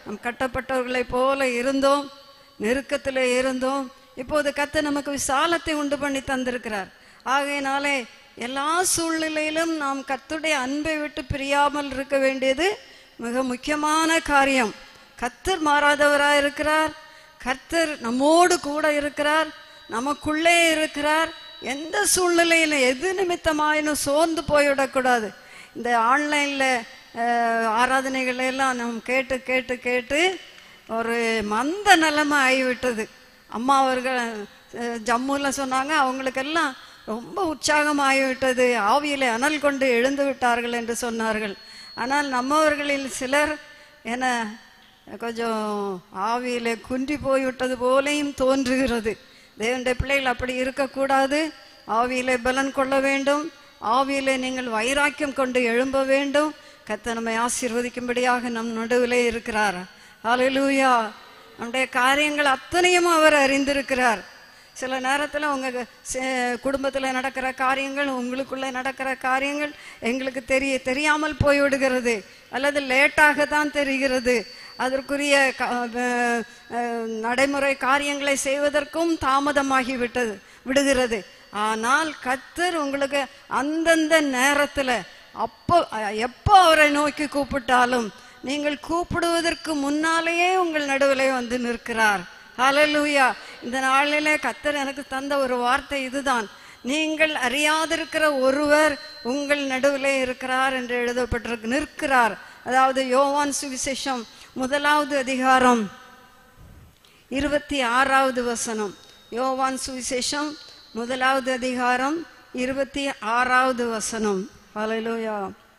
நம் கட்டப்பட்டவர்களைப் போல இருந்தோம் நெருக்கத்தில் இருந்தோம் இப்போது கத்த நமக்கு விசாலத்தை உண்டு பண்ணி தந்திருக்கிறார் ஆகையினாலே எல்லா சூழ்நிலையிலும் நாம் கத்துடைய அன்பை விட்டு பிரியாமல் இருக்க வேண்டியது மிக முக்கியமான காரியம் கத்தர் மாறாதவராய் இருக்கிறார் கர்த்தர் நம்மோடு கூட இருக்கிறார் நமக்குள்ளே இருக்கிறார் எந்த சூழ்நிலையில எது நிமித்தமாயினும் சோர்ந்து போய்விடக்கூடாது இந்த ஆன்லைனில் ஆராதனைகளை எல்லாம் நாம் கேட்டு கேட்டு கேட்டு ஒரு மந்த நிலைமை ஆகிவிட்டது அம்மா அவர்கள் அஹ், ஜம்முல சொன்னாங்க அவங்களுக்கெல்லாம் ரொம்ப உற்சாகம் ஆகிவிட்டது ஆவியிலே அனல் கொண்டு எழுந்து விட்டார்கள் என்று சொன்னார்கள் ஆனால் நம்மவர்களில் சிலர் என கொஞ்சம் ஆவியிலே குன்றி போய்விட்டது போலேயும் தோன்றுகிறது தேவனுடைய பிள்ளைகள் அப்படி இருக்கக்கூடாது ஆவியிலே பலன் கொள்ள வேண்டும் ஆவியிலே நீங்கள் வைராக்கியம் கொண்டு எழும்ப வேண்டும் கத்த நம்மை ஆசீர்வதிக்கும்படியாக நம் நடுவிலே இருக்கிறார் ஹalleluya நம்முடைய காரியங்கள் அத்தனையும் அவர் அறிந்திருக்கிறார் சில நேரத்தில் உங்கள் குடும்பத்தில் நடக்கிற காரியங்கள் உங்களுக்குள்ளே நடக்கிற காரியங்கள் எங்களுக்கு தெரிய தெரியாமல் போய்விடுகிறது அல்லது லேட்டாக தான் தெரிகிறது அதற்குரிய க- அஹ் அஹ் நடைமுறை காரியங்களை செய்வதற்கும் தாமதமாகி விட்டது விடுகிறது ஆனால் கத்தர் உங்களுக்கு அந்தந்த நேரத்தில் அப்போ அஹ் எப்போ அவரை நோக்கி கூப்பிட்டாலும் நீங்கள் கூப்பிடுவதற்கு முன்னாலேயே உங்கள் நடுவிலே வந்து நிற்கிறார் ஹalleluya இந்த நாளிலே கத்தர் எனக்கு தந்த ஒரு வார்த்தை இதுதான் நீங்கள் அறியாதிருக்கிற ஒருவர் உங்கள் நடுவிலே இருக்கிறார் என்று எழுதப்பட்டிருக்கு நிற்கிறார் அதாவது யோவான் சுவிசேஷம் முதலாவது அதிகாரம் இருபத்தி ஆறாவது வசனம் யோவான் சுவிசேஷம் முதலாவது அதிகாரம் இருபத்தி ஆறாவது வசனம் ஹalleluya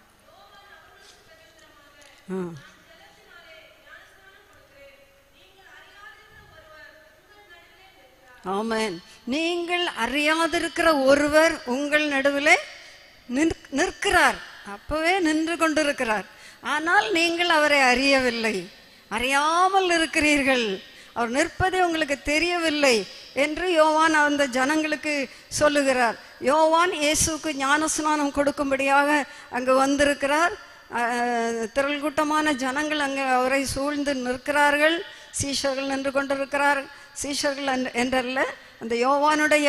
ஆ ஆமென் நீங்கள் அறியாதிருக்கிற ஒருவர் உங்கள் நடுவிலே நிற்- நிற்கிறார் அப்பவே நின்று கொண்டிருக்கிறார் ஆனால் நீங்கள் அவரை அறியவில்லை அறியாமல் இருக்கிறீர்கள் அவர் நிற்பதே உங்களுக்கு தெரியவில்லை என்று யோவான் அந்த ஜனங்களுக்கு சொல்லுகிறார் யோவான் இயேசுவுக்கு ஞானஸ்நானம் கொடுக்கும்படியாக அங்கு வந்திருக்கிறார் அஹ், திரள் கூட்டமான ஜனங்கள் அங்கே அவரை சூழ்ந்து நிற்கிறார்கள் சீஷர்கள் நின்று கொண்டிருக்கிறார் சீஷர்கள் என்று- என்றல்ல அந்த யோவானுடைய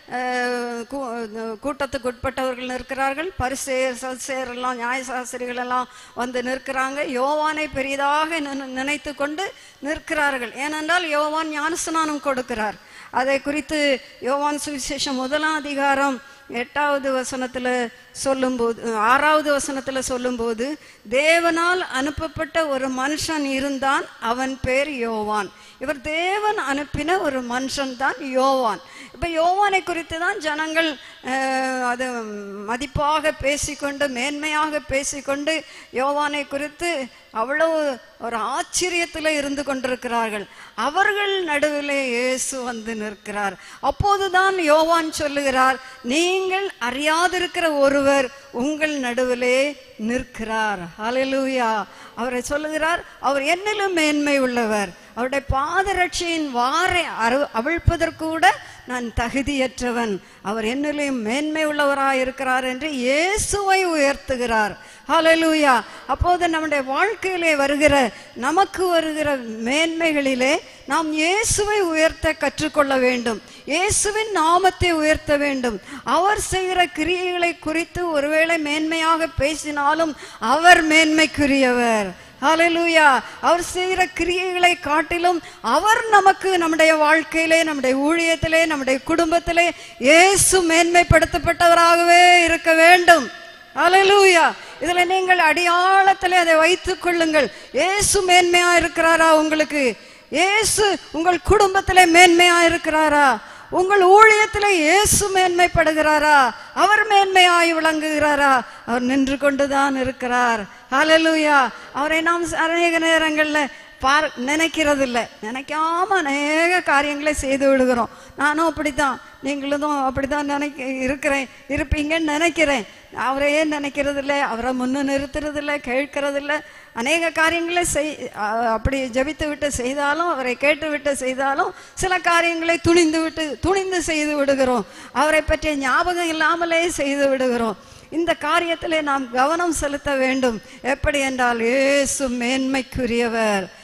அஹ், கூ- அஹ், கூட்டத்துக்கு உட்பட்டவர்கள் நிற்கிறார்கள் பரிசேர் சல்சேர் எல்லாம் நியாயசாஸ்திரிகள் எல்லாம் வந்து நிற்கிறாங்க யோவானை பெரிதாக நினை- நினைத்து கொண்டு நிற்கிறார்கள் ஏனென்றால் யோவான் ஞானஸ்நானம் கொடுக்கிறார் அதை குறித்து யோவான் சுவிசேஷம் முதலாம் அதிகாரம் எட்டாவது வசனத்துல சொல்லும்போது ஆறாவது வசனத்துல சொல்லும்போது தேவனால் அனுப்பப்பட்ட ஒரு மனுஷன் இருந்தான் அவன் பேர் யோவான் இவர் தேவன் அனுப்பின ஒரு மனுஷன் தான் யோவான் இப்ப யோவானை குறித்து தான் ஜனங்கள் அஹ், அது மதிப்பாக பேசிக்கொண்டு மேன்மையாக பேசிக்கொண்டு யோவானை குறித்து அவ்வளவு ஒரு ஆச்சரியத்தில் இருந்து கொண்டிருக்கிறார்கள் அவர்கள் நடுவிலே இயேசு வந்து நிற்கிறார் அப்போதுதான் யோவான் சொல்லுகிறார் நீங்கள் அறியாதிருக்கிற ஒருவர் உங்கள் நடுவிலே நிற்கிறார் ஹalleluya அவரை சொல்லுகிறார் அவர் என்னிலும் மேன்மை உள்ளவர் அவருடைய பாதரட்சியின் வாரை அரு அவிழ்ப்பதற்கு கூட நான் தகுதியற்றவன் அவர் என்னிலும் மேன்மை உள்ளவராய் இருக்கிறார் என்று இயேசுவை உயர்த்துகிறார் ஹalleluya அப்போது நம்முடைய வாழ்க்கையிலே வருகிற நமக்கு வருகிற மேன்மைகளிலே நாம் இயேசுவை உயர்த்த கற்றுக்கொள்ள வேண்டும் இயேசுவின் நாமத்தை உயர்த்த வேண்டும் அவர் செய்கிற கிரியைகளை குறித்து ஒருவேளை மேன்மையாக பேசினாலும் அவர் மேன்மைக்குரியவர் ஹalleluya அவர் செய்கிற கிரியைகளை காட்டிலும் அவர் நமக்கு நம்முடைய வாழ்க்கையிலே நம்முடைய ஊழியத்திலே நம்முடைய குடும்பத்திலே இயேசு மேன்மைப்படுத்தப்பட்டவராகவே இருக்க வேண்டும் ஹalleluya இதுல நீங்கள் அடியாளத்திலே அதை வைத்துக் கொள்ளுங்கள் இயேசு மேன்மையா இருக்கிறாரா உங்களுக்கு இயேசு உங்கள் குடும்பத்திலே மேன்மையா இருக்கிறாரா உங்கள் ஊழியத்திலே இயேசு மேன்மைப்படுகிறாரா அவர் மேன்மையாய் விளங்குகிறாரா அவர் நின்று கொண்டுதான் இருக்கிறார் ஹalleluya அவரை நாம் அநேக நேரங்கள்ல பார் நினைக்கிறது இல்லை நினைக்காம அநேக காரியங்களை செய்து விடுகிறோம் நானும் அப்படித்தான் நீங்களும் அப்படித்தான் நினைக்க இருக்கிறேன் இருப்பீங்கன்னு நினைக்கிறேன் அவரையே நினைக்கிறது இல்லை அவரை முன்னு நிறுத்துறது இல்லை கேட்கறது இல்லை அநேக காரியங்களை செய் அ- அப்படி ஜெபித்து விட்டு செய்தாலும் அவரை கேட்டு விட்டு செய்தாலும் சில காரியங்களை துணிந்து விட்டு துணிந்து செய்து விடுகிறோம் அவரை பற்றிய ஞாபகம் இல்லாமலே செய்து விடுகிறோம் இந்த காரியத்திலே நாம் கவனம் செலுத்த வேண்டும் எப்படி என்றால் இயேசு மேன்மைக்குரியவர்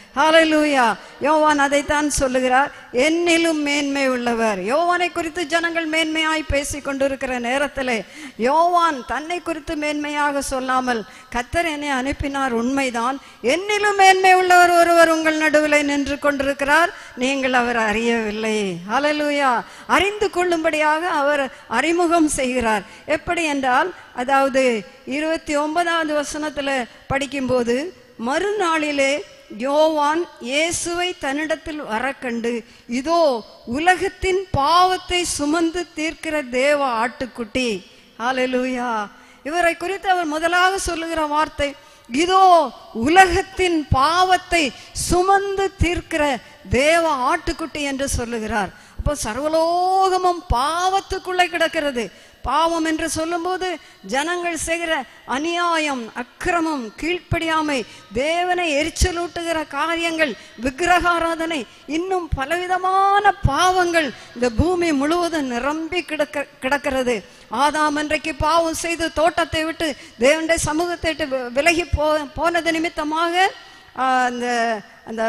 ஹalleluya யோவான் அதைத்தான் சொல்லுகிறார் என்னிலும் மேன்மை உள்ளவர் யோவானை குறித்து ஜனங்கள் மேன்மையாய் பேசிக் கொண்டிருக்கிற நேரத்தில் யோவான் தன்னை குறித்து மேன்மையாக சொல்லாமல் கத்தர் என்னை அனுப்பினார் உண்மைதான் என்னிலும் மேன்மை உள்ளவர் ஒருவர் உங்கள் நடுவில் நின்று கொண்டிருக்கிறார் நீங்கள் அவர் அறியவில்லை ஹalleluya அறிந்து கொள்ளும்படியாக அவர் அறிமுகம் செய்கிறார் எப்படி என்றால் அதாவது இருபத்தி ஒன்பதாவது வசனத்துல படிக்கும்போது மறுநாளிலே யோவான் இயேசுவை தன்னிடத்தில் வரக்கண்டு இதோ உலகத்தின் பாவத்தை சுமந்து தீர்க்கிற தேவ ஆட்டுக்குட்டி ஹalleluya இவரை குறித்து அவர் முதலாக சொல்லுகிற வார்த்தை இதோ உலகத்தின் பாவத்தை சுமந்து தீர்க்கிற தேவ ஆட்டுக்குட்டி என்று சொல்லுகிறார் அப்போ சர்வலோகமும் பாவத்துக்குள்ளே கிடக்கிறது பாவம் என்று சொல்லும்போது ஜனங்கள் செய்கிற அநியாயம் அக்கிரமம் கீழ்ப்படியாமை தேவனை எரிச்சலூட்டுகிற காரியங்கள் விக்கிரகாராதனை இன்னும் பலவிதமான பாவங்கள் இந்த பூமி முழுவதும் நிரம்பி கிடக்க கிடக்கிறது ஆதாம் அன்றைக்கு பாவம் செய்து தோட்டத்தை விட்டு தேவனுடைய சமூகத்தை விட்டு வி- விலகி போ போனது நிமித்தமாக ஆஹ், அந்த அந்த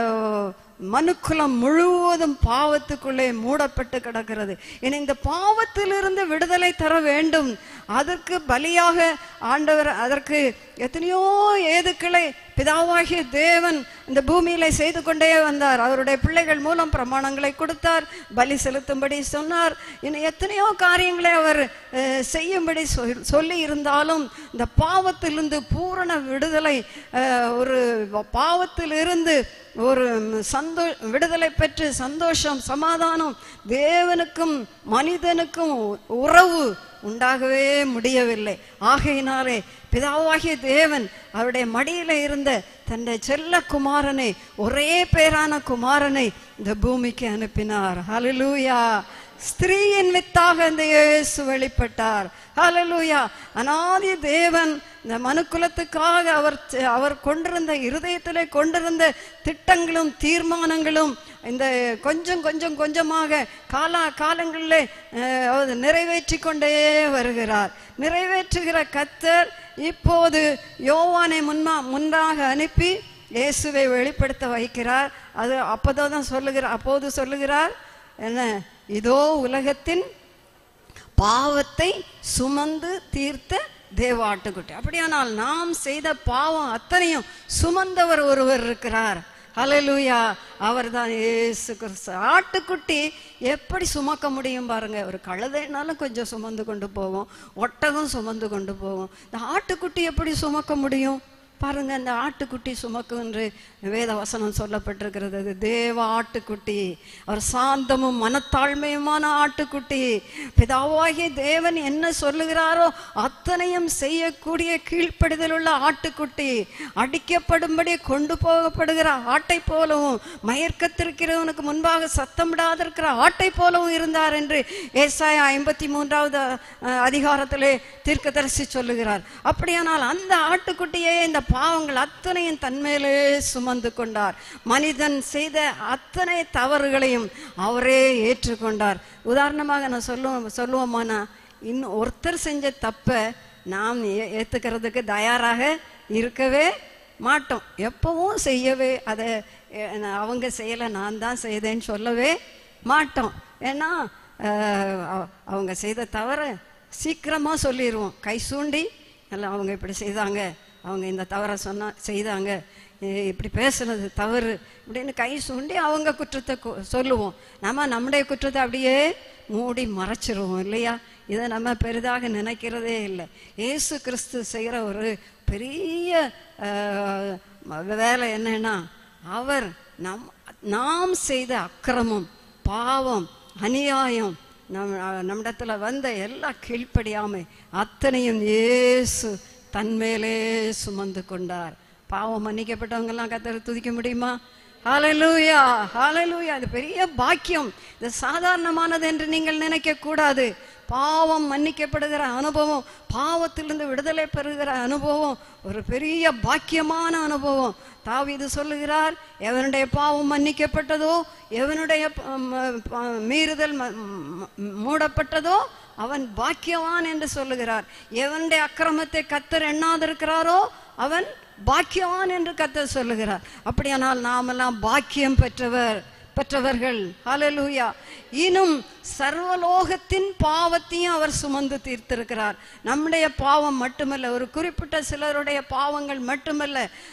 மனுக்குலம் முழுவதும் பாவத்துக்குள்ளே மூடப்பட்டு கிடக்கிறது இனி இந்த பாவத்திலிருந்து விடுதலை தர வேண்டும் அதற்கு பலியாக ஆண்டவர் அதற்கு எத்தனையோ ஏதுக்களை பிதாவாகிய தேவன் இந்த பூமியில செய்து கொண்டே வந்தார் அவருடைய பிள்ளைகள் மூலம் பிரமாணங்களை கொடுத்தார் பலி செலுத்தும்படி சொன்னார் இன்னும் எத்தனையோ காரியங்களை அவர் அஹ், செய்யும்படி சொல்- சொல்லி இருந்தாலும் இந்த பாவத்திலிருந்து பூரண விடுதலை அஹ், ஒரு பாவத்திலிருந்து ஒரு சந்தோ விடுதலை பெற்று சந்தோஷம் சமாதானம் தேவனுக்கும் மனிதனுக்கும் உறவு உண்டாகவே முடியவில்லை ஆகையினாலே பிதாவாகிய தேவன் அவருடைய மடியில இருந்த தன்னுடைய செல்ல குமாரனை ஒரே பேரான குமாரனை இந்த பூமிக்கு அனுப்பினார் ஹalleluya ஸ்திரீயின் வித்தாக இந்த இயேசு வெளிப்பட்டார் ஹalleluya அனாதி தேவன் இந்த மனுக்குலத்துக்காக அவர் அவர் கொண்டிருந்த இருதயத்திலே கொண்டிருந்த திட்டங்களும் தீர்மானங்களும் இந்த கொஞ்சம் கொஞ்சம் கொஞ்சமாக காலா காலங்களிலே அஹ், அவர் நிறைவேற்றி கொண்டே வருகிறார் நிறைவேற்றுகிற கத்தர் இப்போது யோவானை முன்னா முன்னாக அனுப்பி இயேசுவை வெளிப்படுத்த வைக்கிறார் அது அப்போதான் தான் சொல்லுகிறார் அப்போது சொல்லுகிறார் என்ன இதோ உலகத்தின் பாவத்தை சுமந்து தீர்த்த தேவாட்டுக்குட்டி அப்படியானால் நாம் செய்த பாவம் அத்தனையும் சுமந்தவர் ஒருவர் இருக்கிறார் ஹalleluya அவர்தான் இயேசு கிறிஸ்து ஆட்டுக்குட்டி எப்படி சுமக்க முடியும் பாருங்க ஒரு கழுதைனாலும் கொஞ்சம் சுமந்து கொண்டு போவோம் ஒட்டகம் சுமந்து கொண்டு போவோம் இந்த ஆட்டுக்குட்டி எப்படி சுமக்க முடியும் பாருங்க இந்த ஆட்டுக்குட்டி சுமக்கும் என்று வேத வசனம் சொல்லப்பட்டிருக்கிறது அது தேவ ஆட்டுக்குட்டி அவர் சாந்தமும் மனத்தாழ்மையுமான ஆட்டுக்குட்டி பிதாவாகிய தேவன் என்ன சொல்லுகிறாரோ அத்தனையும் செய்யக்கூடிய கீழ்ப்படிதல் உள்ள ஆட்டுக்குட்டி அடிக்கப்படும்படி கொண்டு போகப்படுகிற ஆட்டை போலவும் மயர்க்கத்திருக்கிறவனுக்கு முன்பாக சத்தமிடாதிருக்கிற ஆட்டை போலவும் இருந்தார் என்று ஏசாயா ஐம்பத்தி மூன்றாவது அஹ், அதிகாரத்திலே தீர்க்கதரிசி சொல்லுகிறார் அப்படியானால் அந்த ஆட்டுக்குட்டியே இந்த பாவங்கள் அத்தனையும் தன்மேலே சுமந்து கொண்டார் மனிதன் செய்த அத்தனை தவறுகளையும் அவரே ஏற்றுக்கொண்டார் உதாரணமாக நான் சொல்லுவோம் சொல்லுவோமானா இன்னும் ஒருத்தர் செஞ்ச தப்பை நாம் ஏ- ஏத்துக்கிறதுக்கு தயாராக இருக்கவே மாட்டோம் எப்பவும் செய்யவே அதை எ- நான் அவங்க செய்யலை நான் தான் செய்தேன்னு சொல்லவே மாட்டோம் ஏன்னா அஹ், அவ- அவங்க செய்த தவற சீக்கிரமா சொல்லிடுவோம் கை சூண்டி அல்ல அவங்க இப்படி செய்தாங்க அவங்க இந்த தவறை சொன்னா செய்தாங்க இ- இப்படி பேசுனது தவறு இப்படின்னு கை சூண்டி அவங்க குற்றத்தை கு- சொல்லுவோம் நம்ம நம்முடைய குற்றத்தை அப்படியே மூடி மறைச்சிருவோம் இல்லையா இதை நம்ம பெரிதாக நினைக்கிறதே இல்லை இயேசு கிறிஸ்து செய்கிற ஒரு பெரிய அஹ், ம- வேலை என்னன்னா அவர் நம் நாம் செய்த அக்கிரமம் பாவம் அநியாயம் நம் நம்மிடத்துல வந்த எல்லா கீழ்ப்படியாமை அத்தனையும் இயேசு தன்மேலே சுமந்து கொண்டார் பாவம் மன்னிக்கப்பட்டவங்க எல்லாம் கத்தரை துதிக்க முடியுமா ஹalleluya ஹalleluya அது பெரிய பாக்கியம் இது சாதாரணமானது என்று நீங்கள் நினைக்க கூடாது பாவம் மன்னிக்கப்படுகிற அனுபவம் பாவத்திலிருந்து விடுதலை பெறுகிற அனுபவம் ஒரு பெரிய பாக்கியமான அனுபவம் தாவீது சொல்லுகிறார் எவனுடைய பாவம் மன்னிக்கப்பட்டதோ எவனுடைய ப- ம- ப- மீறுதல் ம- ம- மூடப்பட்டதோ அவன் பாக்கியவான் என்று சொல்லுகிறார் எவனுடைய அக்கிரமத்தை கத்தர் எண்ணாதிருக்கிறாரோ அவன் பாக்கியான் என்று கர்த்தர் சொல்லுகிறார் அப்படியானால் நாமெல்லாம் பாக்கியம் பெற்றவர் பெற்றவர்கள் ஹalleluya இன்னும் சர்வலோகத்தின் பாவத்தையும் அவர் சுமந்து தீர்த்திருக்கிறார் நம்முடைய பாவம் மட்டுமல்ல ஒரு குறிப்பிட்ட சிலருடைய பாவங்கள் மட்டுமல்ல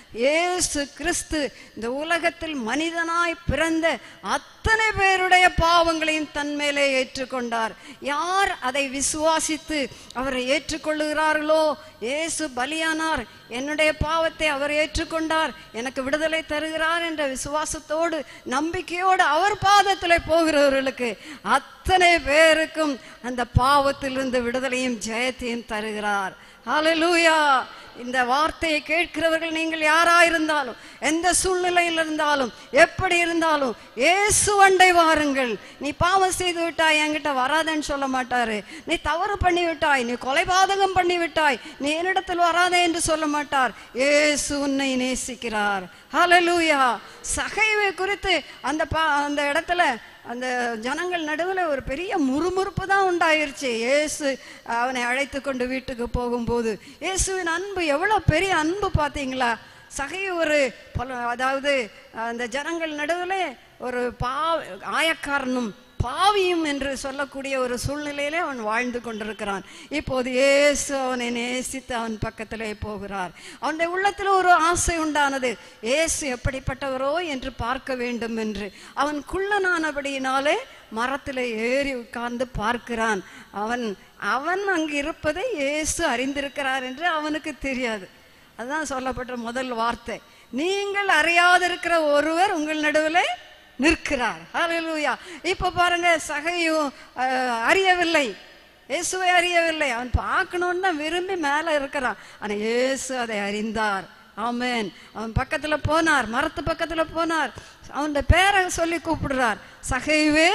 இயேசு கிறிஸ்து இந்த உலகத்தில் மனிதனாய் பிறந்த அத்தனை பேருடைய பாவங்களையும் தன் மேலே ஏற்றுக்கொண்டார் யார் அதை விசுவாசித்து அவரை ஏற்றுக்கொள்ளுகிறார்களோ இயேசு பலியானார் என்னுடைய பாவத்தை அவர் ஏற்றுக்கொண்டார் எனக்கு விடுதலை தருகிறார் என்ற விசுவாசத்தோடு நம்பிக்கையோடு அவர் பாதத்தில் போகிறவர்களுக்கு அத்தனை பேருக்கும் அந்த பாவத்திலிருந்து விடுதலையும் ஜெயத்தையும் தருகிறார் ஹalleluya இந்த வார்த்தையை கேட்கிறவர்கள் நீங்கள் யாராயிருந்தாலும் எந்த சூழ்நிலையில் இருந்தாலும் எப்படி இருந்தாலும் இயேசு அண்டை வாருங்கள் நீ பாவம் செய்து விட்டாய் என்கிட்ட வராதேன்னு சொல்ல மாட்டாரு நீ தவறு பண்ணி விட்டாய் நீ கொலைபாதகம் பண்ணி விட்டாய் நீ என்னிடத்தில் வராதே என்று சொல்ல மாட்டார் இயேசு உன்னை நேசிக்கிறார் ஹalleluya சகைவை குறித்து அந்த பா அந்த இடத்துல அந்த ஜனங்கள் நடுவில் ஒரு பெரிய முறுமுறுப்பு தான் உண்டாயிருச்சு இயேசு அவனை அழைத்து கொண்டு வீட்டுக்கு போகும்போது இயேசுவின் அன்பு எவ்வளோ பெரிய அன்பு பார்த்தீங்களா சகை ஒரு பல அதாவது அந்த ஜனங்கள் நடுவில் ஒரு பா ஆயக்காரனும் பாவியும் என்று சொல்லக்கூடிய ஒரு சூழ்நிலையிலே அவன் வாழ்ந்து கொண்டிருக்கிறான் இப்போது இயேசு அவனை நேசித்து அவன் பக்கத்திலே போகிறார் அவனுடைய உள்ளத்தில் ஒரு ஆசை உண்டானது இயேசு எப்படிப்பட்டவரோ என்று பார்க்க வேண்டும் என்று அவன் குள்ளனானபடியினாலே மரத்தில் ஏறி உட்கார்ந்து பார்க்கிறான் அவன் அவன் அங்கு இருப்பதை இயேசு அறிந்திருக்கிறார் என்று அவனுக்கு தெரியாது அதுதான் சொல்லப்பட்ட முதல் வார்த்தை நீங்கள் அறியாதிருக்கிற ஒருவர் உங்கள் நடுவில் நிற்கிறார் ஹalleluya இப்போ பாருங்க சகையும் அஹ், அறியவில்லை இயேசுவை அறியவில்லை அவன் பார்க்கணுன்னு தான் விரும்பி மேலே இருக்கிறான் ஆனால் இயேசு அதை அறிந்தார் ஆமென் அவன் பக்கத்தில் போனார் மரத்து பக்கத்தில் போனார் அவனுடைய பேரை சொல்லி கூப்பிடுறார் சகைவே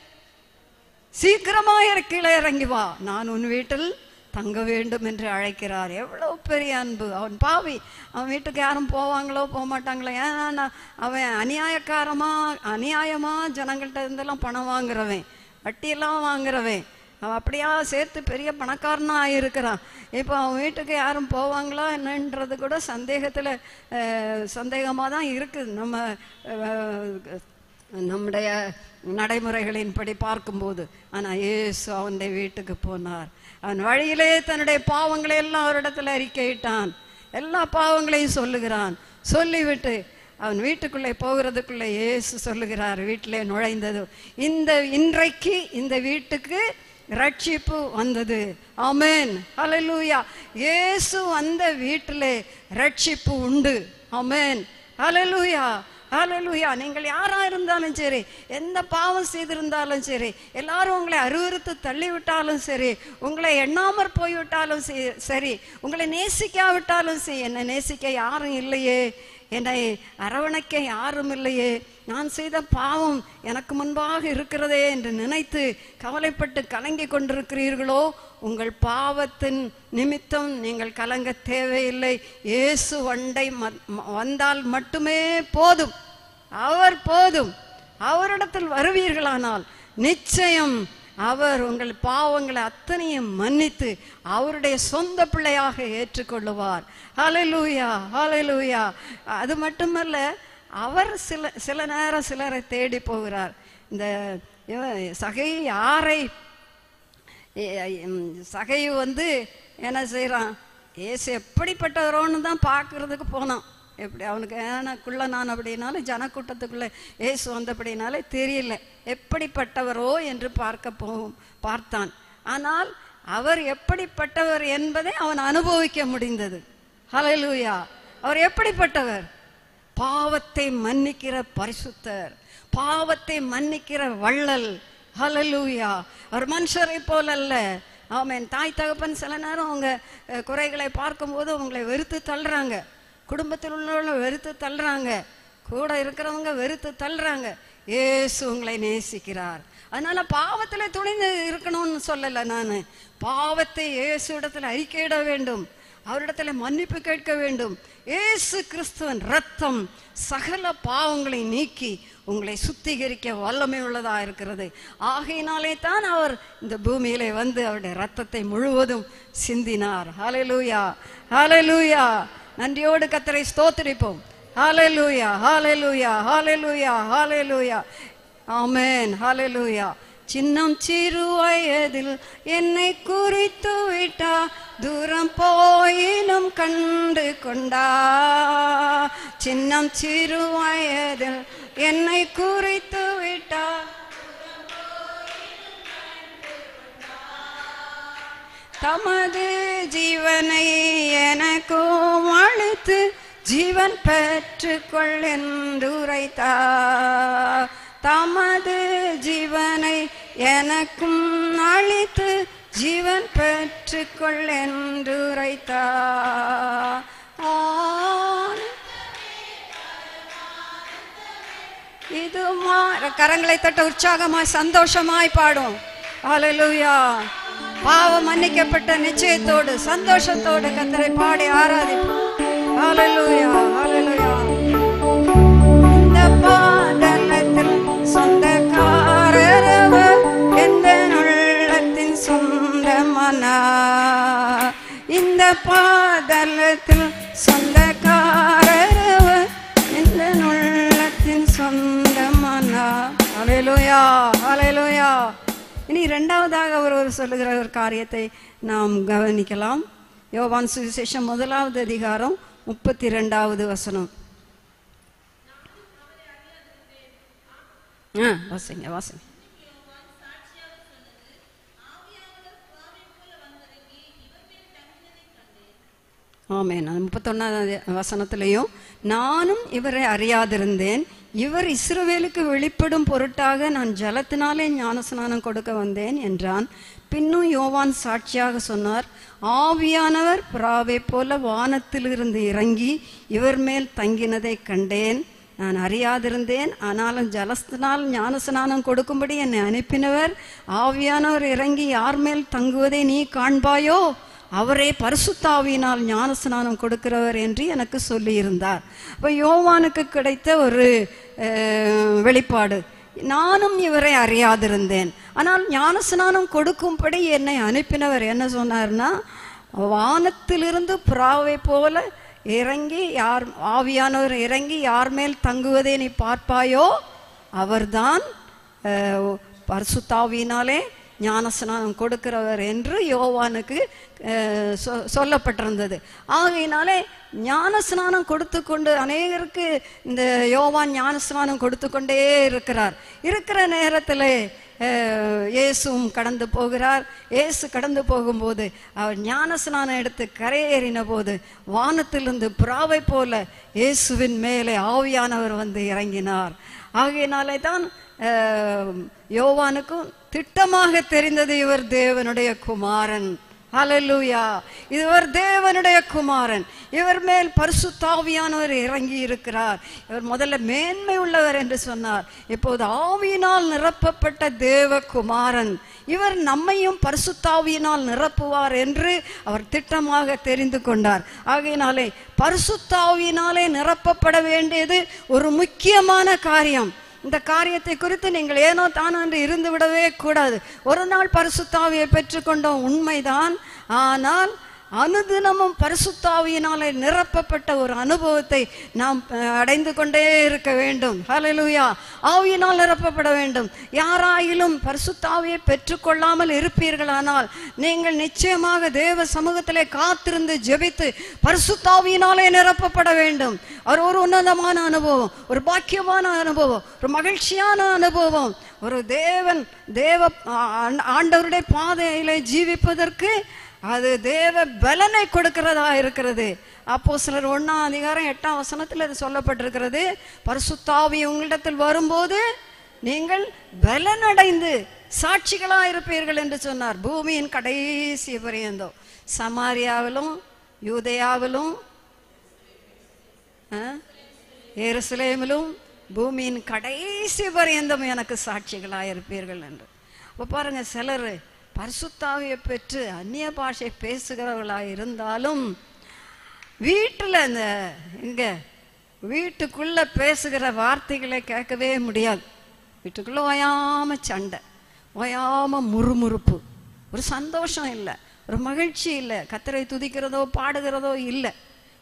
சீக்கிரமாக கீழே இறங்கி வா நான் உன் வீட்டில் தங்க வேண்டும் என்று அழைக்கிறார் எவ்வளவு பெரிய அன்பு அவன் பாவி அவன் வீட்டுக்கு யாரும் போவாங்களோ போக மாட்டாங்களோ ஏன்னா நான் அவன் அநியாயக்காரமா அநியாயமா ஜனங்கள்கிட்ட இருந்தெல்லாம் பணம் வாங்குறவன் வட்டியெல்லாம் வாங்குறவன் அவன் அப்படியா சேர்த்து பெரிய பணக்காரனா ஆகியிருக்கிறான் இப்போ அவன் வீட்டுக்கு யாரும் போவாங்களா என்னன்றது கூட சந்தேகத்தில் சந்தேகமாக தான் இருக்குது நம்ம அஹ், நம்முடைய நடைமுறைகளின்படி பார்க்கும்போது ஆனால் இயேசு அவனுடைய வீட்டுக்கு போனார் அவன் வழியிலே தன்னுடைய பாவங்களை எல்லாம் அவரிடத்தில் அறிக்கையிட்டான் எல்லா பாவங்களையும் சொல்லுகிறான் சொல்லிவிட்டு அவன் வீட்டுக்குள்ளே போகிறதுக்குள்ளே இயேசு சொல்லுகிறார் வீட்டிலே நுழைந்தது இந்த இன்றைக்கு இந்த வீட்டுக்கு ரட்சிப்பு வந்தது ஆமென் ஹalleluya இயேசு வந்த வீட்டிலே ரட்சிப்பு உண்டு ஆமென் ஹalleluya ஹalleluya நீங்கள் யாரா இருந்தாலும் சரி எந்த பாவம் செய்திருந்தாலும் சரி எல்லாரும் உங்களை அருவருத்து தள்ளிவிட்டாலும் சரி உங்களை எண்ணாமற் போய்விட்டாலும் சரி- சரி உங்களை நேசிக்காவிட்டாலும் சரி என்னை நேசிக்க யாரும் இல்லையே என்னை அரவணைக்க யாரும் இல்லையே நான் செய்த பாவம் எனக்கு முன்பாக இருக்கிறதே என்று நினைத்து கவலைப்பட்டு கலங்கி கொண்டிருக்கிறீர்களோ உங்கள் பாவத்தின் நிமித்தம் நீங்கள் கலங்க தேவையில்லை இயேசு வண்டை ம- ம- வந்தால் மட்டுமே போதும் அவர் போதும் அவரிடத்தில் வருவீர்களானால் நிச்சயம் அவர் உங்கள் பாவங்களை அத்தனையும் மன்னித்து அவருடைய சொந்த பிள்ளையாக ஏற்றுக்கொள்ளுவார் ஹalleluya ஹalleluya அது மட்டுமல்ல அவர் சில சில நேரம் சிலரை தேடி போகிறார் இந்த இவன் சகை யாரை சகை வந்து என்ன செய்கிறான் ஏசு எப்படிப்பட்டவரோன்னு தான் பார்க்கறதுக்கு போனான் எப்படி அவனுக்கு ஏனக்குள்ள நான் அப்படின்னாலும் ஜனக்கூட்டத்துக்குள்ளே ஏசு வந்தபடினாலே தெரியல எப்படிப்பட்டவரோ என்று பார்க்க போ பார்த்தான் ஆனால் அவர் எப்படிப்பட்டவர் என்பதை அவன் அனுபவிக்க முடிந்தது ஹalleluya அவர் எப்படிப்பட்டவர் பாவத்தை மன்னிக்கிற பரிசுத்தர் பாவத்தை மன்னிக்கிற வள்ளல் ஹalleluya அவர் மனுஷரை போல அல்ல ஆமென் தாய் தகப்பன் சில நேரம் அவங்க அஹ், குறைகளை பார்க்கும்போது உங்களை வெறுத்து தள்ளுறாங்க குடும்பத்தில் உள்ளவங்களை வெறுத்து தள்ளுறாங்க கூட இருக்கிறவங்க வெறுத்து தள்ளுறாங்க இயேசு உங்களை நேசிக்கிறார் அதனால பாவத்துல துணிந்து இருக்கணும்னு சொல்லல நான் பாவத்தை இயேசு இடத்துல அறிக்கையிட வேண்டும் அவரிடத்துல மன்னிப்பு கேட்க வேண்டும் இயேசு கிறிஸ்துவன் ரத்தம் சகல பாவங்களை நீக்கி உங்களை சுத்திகரிக்க வல்லமை உள்ளதா இருக்கிறது ஆகையினாலே தான் அவர் இந்த பூமியிலே வந்து அவருடைய ரத்தத்தை முழுவதும் சிந்தினார் ஹalleluya ஹalleluya நன்றியோடு கத்தரை ஸ்தோத்திரிப்போம் ஹalleluya ஹalleluya ஹalleluya ஹalleluya ஆமென் ஹalleluya சின்னம் சிறு வயதில் என்னை குறித்து விட்டா தூரம் போயினும் கண்டு கொண்டா சின்னம் சிறு வயதில் என்னை குறித்து விட்டா தமது ஜீவனை எனக்கும் அளித்து ஜீவன் பெற்றுக்கொள் என்றுரைத்தா தமது ஜீவனை எனக்கும் அளித்து ஜீவன் பெற்றுக்கொள் என்றுரைத்தா ஆன் இது மா- கரங்களை தட்ட உற்சாகமாய் சந்தோஷமாய் பாடும் ஹalleluya பாவம் மன்னிக்கப்பட்ட நிச்சயத்தோடு சந்தோஷத்தோடு கத்தரை பாடி ஆராதிப்போம் ஹalleluya ஹalleluya இந்த பாடலத்தில் சொந்தக்காரரவர் எந்த உள்ளத்தின் சொந்தமனா இந்த பாதலத்தில் சொந்தக்காரரவர் எந்த உள்ளத்தின் சொந்தமனா அலையலோயா அலையலோயா இனி இரண்டாவதாக அவர் ஒரு சொல்லுகிற ஒரு காரியத்தை நாம் கவனிக்கலாம் யோவான் சுவிசேஷம் முதலாவது அதிகாரம் முப்பத்தி ரெண்டாவது வசனம் ஆ வாசிங்க வாசிங்க ஆமென் அது முப்பத்தொன்னாவது வசனத்திலையும் நானும் இவரை அறியாதிருந்தேன் இவர் இஸ்ரவேலுக்கு வெளிப்படும் பொருட்டாக நான் ஜலத்தினாலே ஞானஸ்நானம் கொடுக்க வந்தேன் என்றான் பின்னும் யோவான் சாட்சியாக சொன்னார் ஆவியானவர் புறாவை போல வானத்திலிருந்து இறங்கி இவர் மேல் தங்கினதை கண்டேன் நான் அறியாதிருந்தேன் ஆனாலும் ஜலஸ்தனால் ஞானஸ்நானம் கொடுக்கும்படி என்னை அனுப்பினவர் ஆவியானவர் இறங்கி யார் மேல் தங்குவதை நீ காண்பாயோ அவரே பரிசுத்தாவியினால் ஞானஸ்நானம் கொடுக்கிறவர் என்று எனக்கு சொல்லியிருந்தார் அப்போ யோவானுக்கு கிடைத்த ஒரு அஹ், வெளிப்பாடு நானும் இவரை அறியாதிருந்தேன் ஆனால் ஞானஸ்நானம் கொடுக்கும்படி என்னை அனுப்பினவர் என்ன சொன்னார்னா வானத்திலிருந்து புறாவை போல இறங்கி யார் ஆவியானவர் இறங்கி யார் மேல் தங்குவதை நீ பார்ப்பாயோ அவர்தான் அஹ், பரிசுத்தாவியினாலே ஞானஸ்நானம் கொடுக்கிறவர் என்று யோவானுக்கு அஹ், சொ- சொல்லப்பட்டிருந்தது ஆகையினாலே ஞானஸ்நானம் கொடுத்து கொண்டு அநேகருக்கு இந்த யோவான் ஞானஸ்நானம் கொடுத்து கொண்டே இருக்கிறார் இருக்கிற நேரத்தில் இயேசுவும் கடந்து போகிறார் இயேசு கடந்து போகும்போது அவர் ஞானஸ்நானம் எடுத்து கரையேறின போது வானத்திலிருந்து புறாவை போல இயேசுவின் மேலே ஆவியானவர் வந்து இறங்கினார் ஆகையினாலே தான் அஹ், யோவானுக்கும் திட்டமாக தெரிந்தது இவர் தேவனுடைய குமாரன் ஹalleluya இவர் தேவனுடைய குமாரன் இவர் மேல் பரிசுத்தாவியானவர் இறங்கி இருக்கிறார் இவர் முதல்ல மேன்மை உள்ளவர் என்று சொன்னார் இப்போது ஆவியினால் நிரப்பப்பட்ட தேவ குமாரன் இவர் நம்மையும் பரிசுத்தாவியினால் நிரப்புவார் என்று அவர் திட்டமாக தெரிந்து கொண்டார் ஆகையினாலே பரிசுத்தாவியினாலே நிரப்பப்பட வேண்டியது ஒரு முக்கியமான காரியம் இந்த காரியத்தை குறித்து நீங்கள் ஏனோ தானோ என்று இருந்து விடவே கூடாது ஒரு நாள் பரிசுத்தாவியை பெற்றுக்கொண்டோம் உண்மைதான் ஆனால் அனுதினமும் பரிசுத்தாவியினாலே நிரப்பப்பட்ட ஒரு அனுபவத்தை நாம் அஹ், அடைந்து கொண்டே இருக்க வேண்டும் ஹalleluya ஆவியினால் நிரப்பப்பட வேண்டும் யாராயிலும் பரிசுத்தாவியை பெற்றுக்கொள்ளாமல் இருப்பீர்களானால் நீங்கள் நிச்சயமாக தேவ சமூகத்திலே காத்திருந்து ஜெபித்து பரிசுத்தாவியினாலே நிரப்பப்பட வேண்டும் அவர் ஒரு உன்னதமான அனுபவம் ஒரு பாக்கியமான அனுபவம் ஒரு மகிழ்ச்சியான அனுபவம் ஒரு தேவன் தேவ ஆ- ஆண்டவருடைய பாதையிலே ஜீவிப்பதற்கு அது தேவ பலனை கொடுக்கிறதா இருக்கிறது அப்போ சிலர் ஒண்ணாம் அதிகாரம் எட்டாம் வசனத்தில் அது சொல்லப்பட்டிருக்கிறது பரிசுத்தாவி உங்களிடத்தில் வரும்போது நீங்கள் பலனடைந்து சாட்சிகளா இருப்பீர்கள் என்று சொன்னார் பூமியின் கடைசி பரியந்தோ சமாரியாவிலும் யூதேயாவிலும் ஆ? எருசலேமிலும் பூமியின் கடைசி பரியந்தம் எனக்கு சாட்சிகளாக இருப்பீர்கள் என்று அப்போ பாருங்க சிலர் பரிசுத்தாவியை பெற்று அந்நிய பாஷை பேசுகிறவர்களாக இருந்தாலும் வீட்டில் இந்த இங்க வீட்டுக்குள்ள பேசுகிற வார்த்தைகளை கேட்கவே முடியாது வீட்டுக்குள்ள ஓயாம சண்டை ஓயாம முறுமுறுப்பு ஒரு சந்தோஷம் இல்லை ஒரு மகிழ்ச்சி இல்லை கத்தரை துதிக்கிறதோ பாடுகிறதோ இல்லை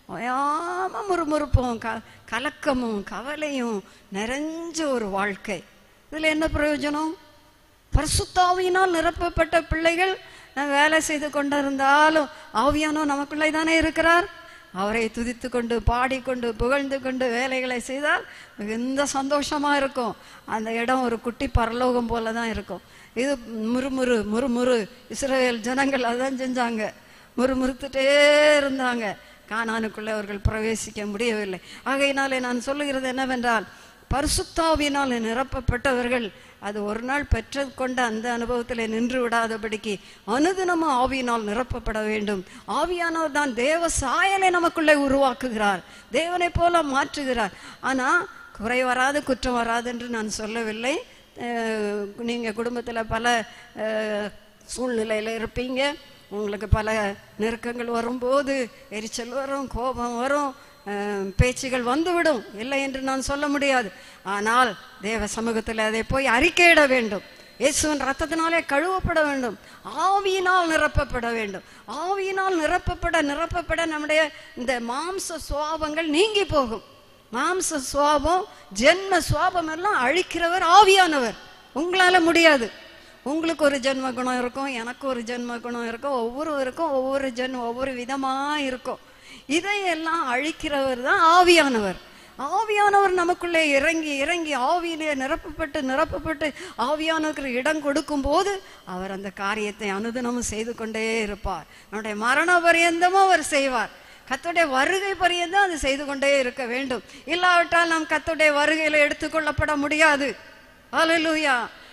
ஓயாம முறுமுறுப்பும் க கலக்கமும் கவலையும் நிறைஞ்ச ஒரு வாழ்க்கை இதுல என்ன பிரயோஜனம் பரிசுத்தாவியினால் நிரப்பப்பட்ட பிள்ளைகள் நான் வேலை செய்து கொண்டிருந்தாலும் ஆவியானோ நமக்குள்ளே தானே இருக்கிறார் அவரை துதித்து கொண்டு பாடிக்கொண்டு புகழ்ந்து கொண்டு வேலைகளை செய்தால் மிகுந்த சந்தோஷமா இருக்கும் அந்த இடம் ஒரு குட்டி பரலோகம் போல தான் இருக்கும் இது முறுமுறு முறுமுறு இஸ்ரவேல் ஜனங்கள் அதான் செஞ்சாங்க முறுமுறுத்துட்டே இருந்தாங்க கானானுக்குள்ளே அவர்கள் பிரவேசிக்க முடியவில்லை ஆகையினாலே நான் சொல்லுகிறது என்னவென்றால் பரிசுத்தாவினால் நிரப்பப்பட்டவர்கள் அது ஒரு நாள் பெற்று கொண்ட அந்த அனுபவத்தில் நின்று விடாதபடிக்கு அனுதினமும் ஆவியினால் நிரப்பப்பட வேண்டும் ஆவியானவர் தான் தேவ சாயலை நமக்குள்ளே உருவாக்குகிறார் தேவனை போல மாற்றுகிறார் ஆனா குறை வராது குற்றம் வராது என்று நான் சொல்லவில்லை அஹ், நீங்க குடும்பத்துல பல அஹ், சூழ்நிலையில இருப்பீங்க உங்களுக்கு பல நெருக்கங்கள் வரும்போது எரிச்சல் வரும் கோபம் வரும் அஹ், பேச்சுகள் வந்துவிடும் இல்லை என்று நான் சொல்ல முடியாது ஆனால் தேவ சமூகத்தில் அதை போய் அறிக்கையிட வேண்டும் இயேசுவின் ரத்தத்தினாலே கழுவப்பட வேண்டும் ஆவியினால் நிரப்பப்பட வேண்டும் ஆவியினால் நிரப்பப்பட நிரப்பப்பட நம்முடைய இந்த மாம்ச சுவாபங்கள் நீங்கி போகும் மாம்ச சுவாபம் ஜென்ம சுவாபம் எல்லாம் அழிக்கிறவர் ஆவியானவர் உங்களால முடியாது உங்களுக்கு ஒரு ஜென்ம குணம் இருக்கும் எனக்கு ஒரு ஜென்ம குணம் இருக்கும் ஒவ்வொருவருக்கும் ஒவ்வொரு ஜென்ம ஒவ்வொரு விதமா இருக்கும் இதையெல்லாம் அழிக்கிறவர் தான் ஆவியானவர் ஆவியானவர் நமக்குள்ளே இறங்கி இறங்கி ஆவியிலே நிரப்பப்பட்டு நிரப்பப்பட்டு ஆவியானவருக்கு இடம் கொடுக்கும் போது அவர் அந்த காரியத்தை அனுதினமும் செய்து கொண்டே இருப்பார் நம்முடைய மரண பரியந்தமும் அவர் செய்வார் கத்துடைய வருகை பரியந்தம் அது செய்து கொண்டே இருக்க வேண்டும் இல்லாவிட்டால் நாம் கத்துடைய வருகையில எடுத்துக்கொள்ளப்பட முடியாது ஹalleluya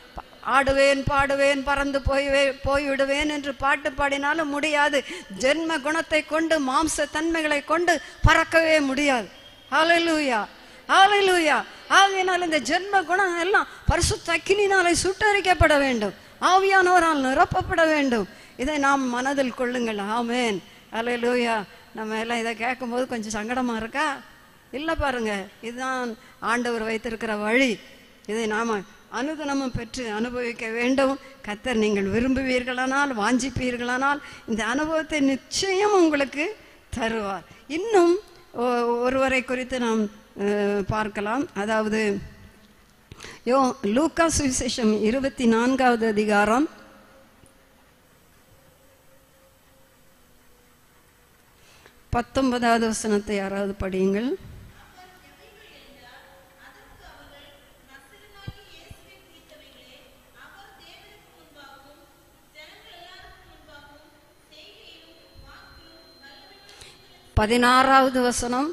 ஆடுவேன் பாடுவேன் பறந்து போய் போய்விடுவேன் என்று பாட்டு பாடினாலும் முடியாது ஜென்ம குணத்தை கொண்டு மாம்ச தன்மைகளை கொண்டு பறக்கவே முடியாது ஹalleluya ஹalleluya ஆகையினால் இந்த ஜென்ம குணம் எல்லாம் பரிசுத்த அக்கினினாலே சுட்டரிக்கப்பட வேண்டும் ஆவியானவரால் நிரப்பப்பட வேண்டும் இதை நாம் மனதில் கொள்ளுங்கள் ஆமென் ஹalleluya நம்ம எல்லாம் இதை கேட்கும்போது கொஞ்சம் சங்கடமா இருக்கா இல்லை பாருங்க இதுதான் ஆண்டவர் வைத்திருக்கிற வழி இதை நாம அனுதினமும் பெற்று அனுபவிக்க வேண்டும் கத்தர் நீங்கள் விரும்புவீர்களானால் வாஞ்சிப்பீர்களானால் இந்த அனுபவத்தை நிச்சயம் உங்களுக்கு தருவார் இன்னும் ஒ- ஒருவரை குறித்து நாம் அஹ், பார்க்கலாம் அதாவது யோ லூக்கா சுவிசேஷம் இருபத்தி நான்காவது அதிகாரம் பத்தொன்பதாவது வசனத்தை யாராவது படியுங்கள் பதினாறாவது வசனம்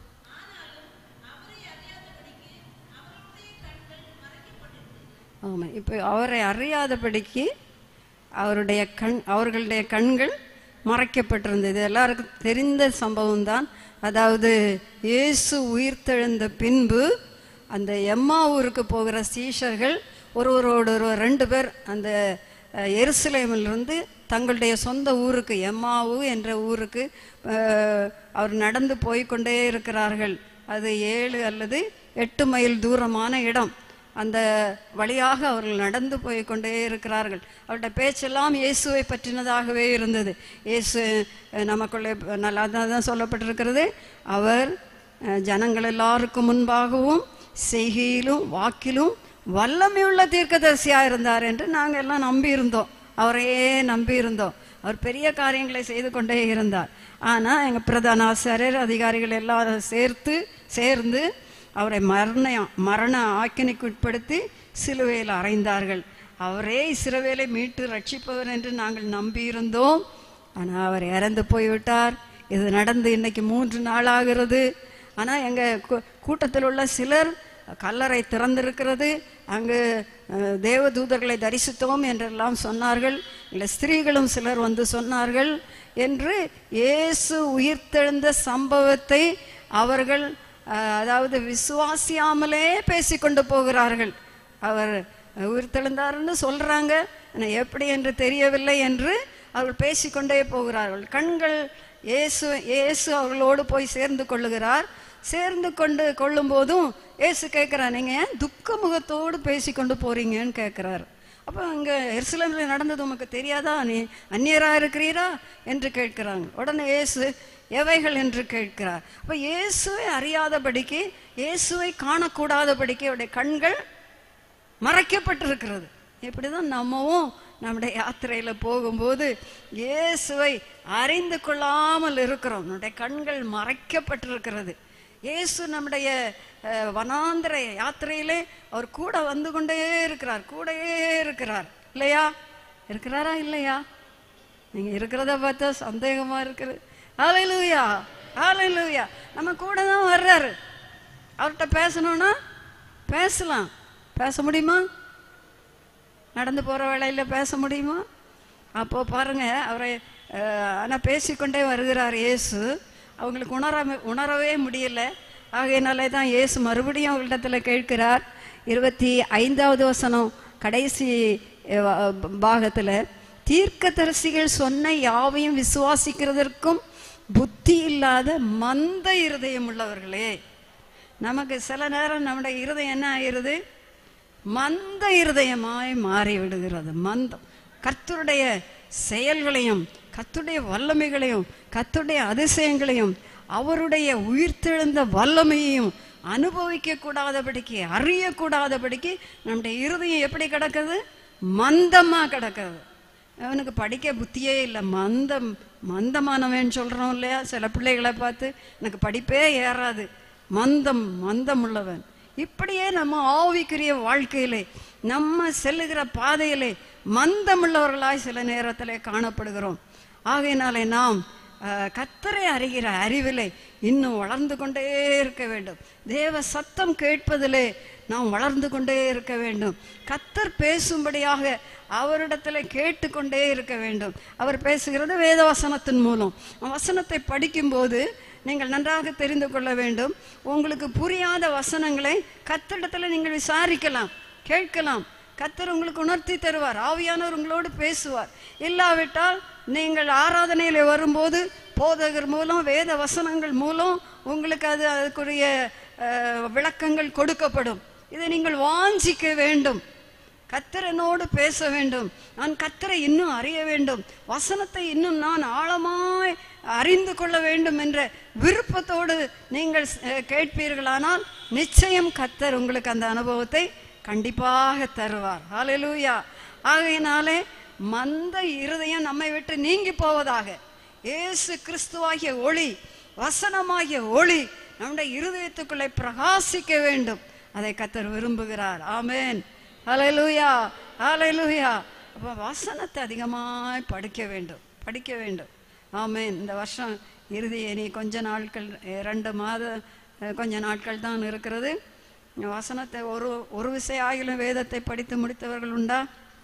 ஆமாம் இப்போ அவரை அறியாதபடிக்கு அவருடைய கண் அவர்களுடைய கண்கள் மறைக்கப்பட்டிருந்தது எல்லாருக்கும் தெரிந்த சம்பவம் தான் அதாவது இயேசு உயிர்த்தெழுந்த பின்பு அந்த எம்மா ஊருக்கு போகிற சீஷர்கள் ஒருவரோடு ஒருவர் ரெண்டு பேர் அந்த அஹ், எருசலேமிலிருந்து தங்களுடைய சொந்த ஊருக்கு எம்மாவு என்ற ஊருக்கு அஹ், அவர் நடந்து போய்க்கொண்டே இருக்கிறார்கள் அது ஏழு அல்லது எட்டு மைல் தூரமான இடம் அந்த வழியாக அவர்கள் நடந்து போய் கொண்டே இருக்கிறார்கள் அவருடைய பேச்செல்லாம் இயேசுவை பற்றினதாகவே இருந்தது இயேசு அஹ், நமக்குள்ளே நல்லா தான் சொல்லப்பட்டிருக்கிறது அவர் அஹ், ஜனங்கள் எல்லாருக்கும் முன்பாகவும் செய்கையிலும் வாக்கிலும் வல்லமையுள்ள தீர்க்கதரிசியா இருந்தார் என்று நாங்கள் எல்லாம் நம்பி இருந்தோம் அவரையே நம்பி இருந்தோம் அவர் பெரிய காரியங்களை செய்து கொண்டே இருந்தார் ஆனா எங்க பிரதான ஆசாரியர் அதிகாரிகள் எல்லாரும் சேர்த்து சேர்ந்து அவரை மரண மரண ஆக்கினைக்கு உட்படுத்தி சிலுவையில் அறைந்தார்கள் அவரே இஸ்ரவேலை மீட்டு ரட்சிப்பவர் என்று நாங்கள் நம்பியிருந்தோம் ஆனால் அவர் இறந்து போய்விட்டார் இது நடந்து இன்னைக்கு மூன்று நாள் ஆகிறது ஆனால் எங்கள் கூட்டத்தில் உள்ள சிலர் கல்லறை திறந்திருக்கிறது அங்கு அஹ், தேவதூதர்களை தரிசித்தோம் என்றெல்லாம் சொன்னார்கள் இல்லை ஸ்திரீகளும் சிலர் வந்து சொன்னார்கள் என்று இயேசு உயிர்த்தெழுந்த சம்பவத்தை அவர்கள் அஹ், அதாவது விசுவாசியாமலே பேசிக்கொண்டு போகிறார்கள் அவர் உயிர்த்தெழுந்தாருன்னு சொல்றாங்க ஆனா எப்படி என்று தெரியவில்லை என்று அவர்கள் பேசிக்கொண்டே போகிறார்கள் கண்கள் இயேசு இயேசு அவர்களோடு போய் சேர்ந்து கொள்ளுகிறார் சேர்ந்து கொண்டு கொள்ளும் போதும் இயேசு கேட்கிறார் நீங்க ஏன் துக்க முகத்தோடு பேசிக்கொண்டு போறீங்கன்னு கேட்கிறார் அப்போ அங்க எருசலேமில் நடந்தது உமக்கு தெரியாதா நீ அந்நியரா இருக்கிறீரா என்று கேட்கிறாங்க உடனே இயேசு எவைகள் என்று கேட்கிறார் அப்ப இயேசுவை அறியாதபடிக்கு இயேசுவை காணக்கூடாதபடிக்கு அவருடைய கண்கள் மறைக்கப்பட்டிருக்கிறது இப்படிதான் நம்மவும் நம்முடைய யாத்திரையில போகும்போது இயேசுவை அறிந்து கொள்ளாமல் இருக்கிறோம் நம்முடைய கண்கள் மறைக்கப்பட்டிருக்கிறது இயேசு நம்முடைய அஹ், வனாந்திர யாத்திரையிலே அவர் கூட வந்து கொண்டே இருக்கிறார் கூடவே இருக்கிறார் இல்லையா இருக்கிறாரா இல்லையா நீங்க இருக்கிறத பார்த்தா சந்தேகமா இருக்குது ஹalleluya ஹalleluya நம்ம கூட தான் வர்றாரு அவர்கிட்ட பேசணும்னா பேசலாம் பேச முடியுமா நடந்து போற வேளையில பேச முடியுமா அப்போ பாருங்க அவரை அஹ், ஆனா பேசிக்கொண்டே வருகிறார் இயேசு அவங்களுக்கு உணர உணரவே முடியல ஆகையினாலே தான் இயேசு மறுபடியும் அவர்களிடத்துல கேட்கிறார் இருபத்தி ஐந்தாவது வசனம் கடைசி அஹ், வ- பாகத்துல தீர்க்கதரிசிகள் சொன்ன யாவையும் விசுவாசிக்கிறதற்கும் புத்தி இல்லாத மந்த இருதயம் உள்ளவர்களே நமக்கு சில நேரம் நம்முடைய இருதயம் என்ன ஆயிருது மந்த இருதயமாய் மாறி விடுகிறது மந்தம் கர்த்தருடைய செயல்களையும் கர்த்தருடைய வல்லமைகளையும் கர்த்தருடைய அதிசயங்களையும் அவருடைய உயிர்த்தெழுந்த வல்லமையையும் அனுபவிக்க கூடாதபடிக்கு அறியக்கூடாதபடிக்கு நம்முடைய இருதயம் எப்படி கிடக்குது மந்தமா கிடக்குது அவனுக்கு படிக்க புத்தியே இல்லை மந்தம் மந்தமானவன் சொல்றோம் இல்லையா சில பிள்ளைகளை பார்த்து எனக்கு படிப்பே ஏறாது மந்தம் மந்தம் உள்ளவன் இப்படியே நம்ம ஆவிக்குரிய வாழ்க்கையிலே நம்ம செல்லுகிற பாதையிலே மந்தமுள்ளவர்களாய் சில நேரத்திலே காணப்படுகிறோம் ஆகையினாலே நாம் அஹ், கர்த்தரை அறிகிற அறிவிலே இன்னும் வளர்ந்து கொண்டே இருக்க வேண்டும் தேவ சத்தம் கேட்பதிலே நாம் வளர்ந்து கொண்டே இருக்க வேண்டும் கத்தர் பேசும்படியாக அவரிடத்துல கேட்டுக்கொண்டே இருக்க வேண்டும் அவர் பேசுகிறது வேதவசனத்தின் மூலம் வசனத்தை படிக்கும்போது நீங்கள் நன்றாக தெரிந்து கொள்ள வேண்டும் உங்களுக்கு புரியாத வசனங்களை கத்தரிடத்துல நீங்கள் விசாரிக்கலாம் கேட்கலாம் கத்தர் உங்களுக்கு உணர்த்தி தருவார் ஆவியானவர் உங்களோடு பேசுவார் இல்லாவிட்டால் நீங்கள் ஆராதனையில வரும்போது போதகர் மூலம் வேத வசனங்கள் மூலம் உங்களுக்கு அது அதுக்குரிய அஹ், விளக்கங்கள் கொடுக்கப்படும் இதை நீங்கள் வாஞ்சிக்க வேண்டும் கத்தர் என்னோடு பேச வேண்டும் நான் கத்தரை இன்னும் அறிய வேண்டும் வசனத்தை இன்னும் நான் ஆழமாய் அறிந்து கொள்ள வேண்டும் என்ற விருப்பத்தோடு நீங்கள் அஹ், கேட்பீர்களானால் நிச்சயம் கத்தர் உங்களுக்கு அந்த அனுபவத்தை கண்டிப்பாக தருவார் ஹalleluya ஆகையினாலே மந்த இருதயம் நம்மை விட்டு நீங்கி போவதாக இயேசு கிறிஸ்துவாகிய ஒளி வசனமாகிய ஒளி நம்முடைய இருதயத்துக்குள்ளே பிரகாசிக்க வேண்டும் அதை கத்தர் விரும்புகிறார் ஆமென் ஹalleluya ஹalleluya அப்ப வசனத்தை அதிகமாய் படிக்க வேண்டும் படிக்க வேண்டும் ஆமென் இந்த வருஷம் இறுதி இனி கொஞ்ச நாட்கள் அஹ், ரெண்டு மாத அஹ், கொஞ்ச நாட்கள் தான் இருக்கிறது வசனத்தை ஒரு ஒரு விசை ஆகிலும் வேதத்தை படித்து முடித்தவர்கள் உண்டா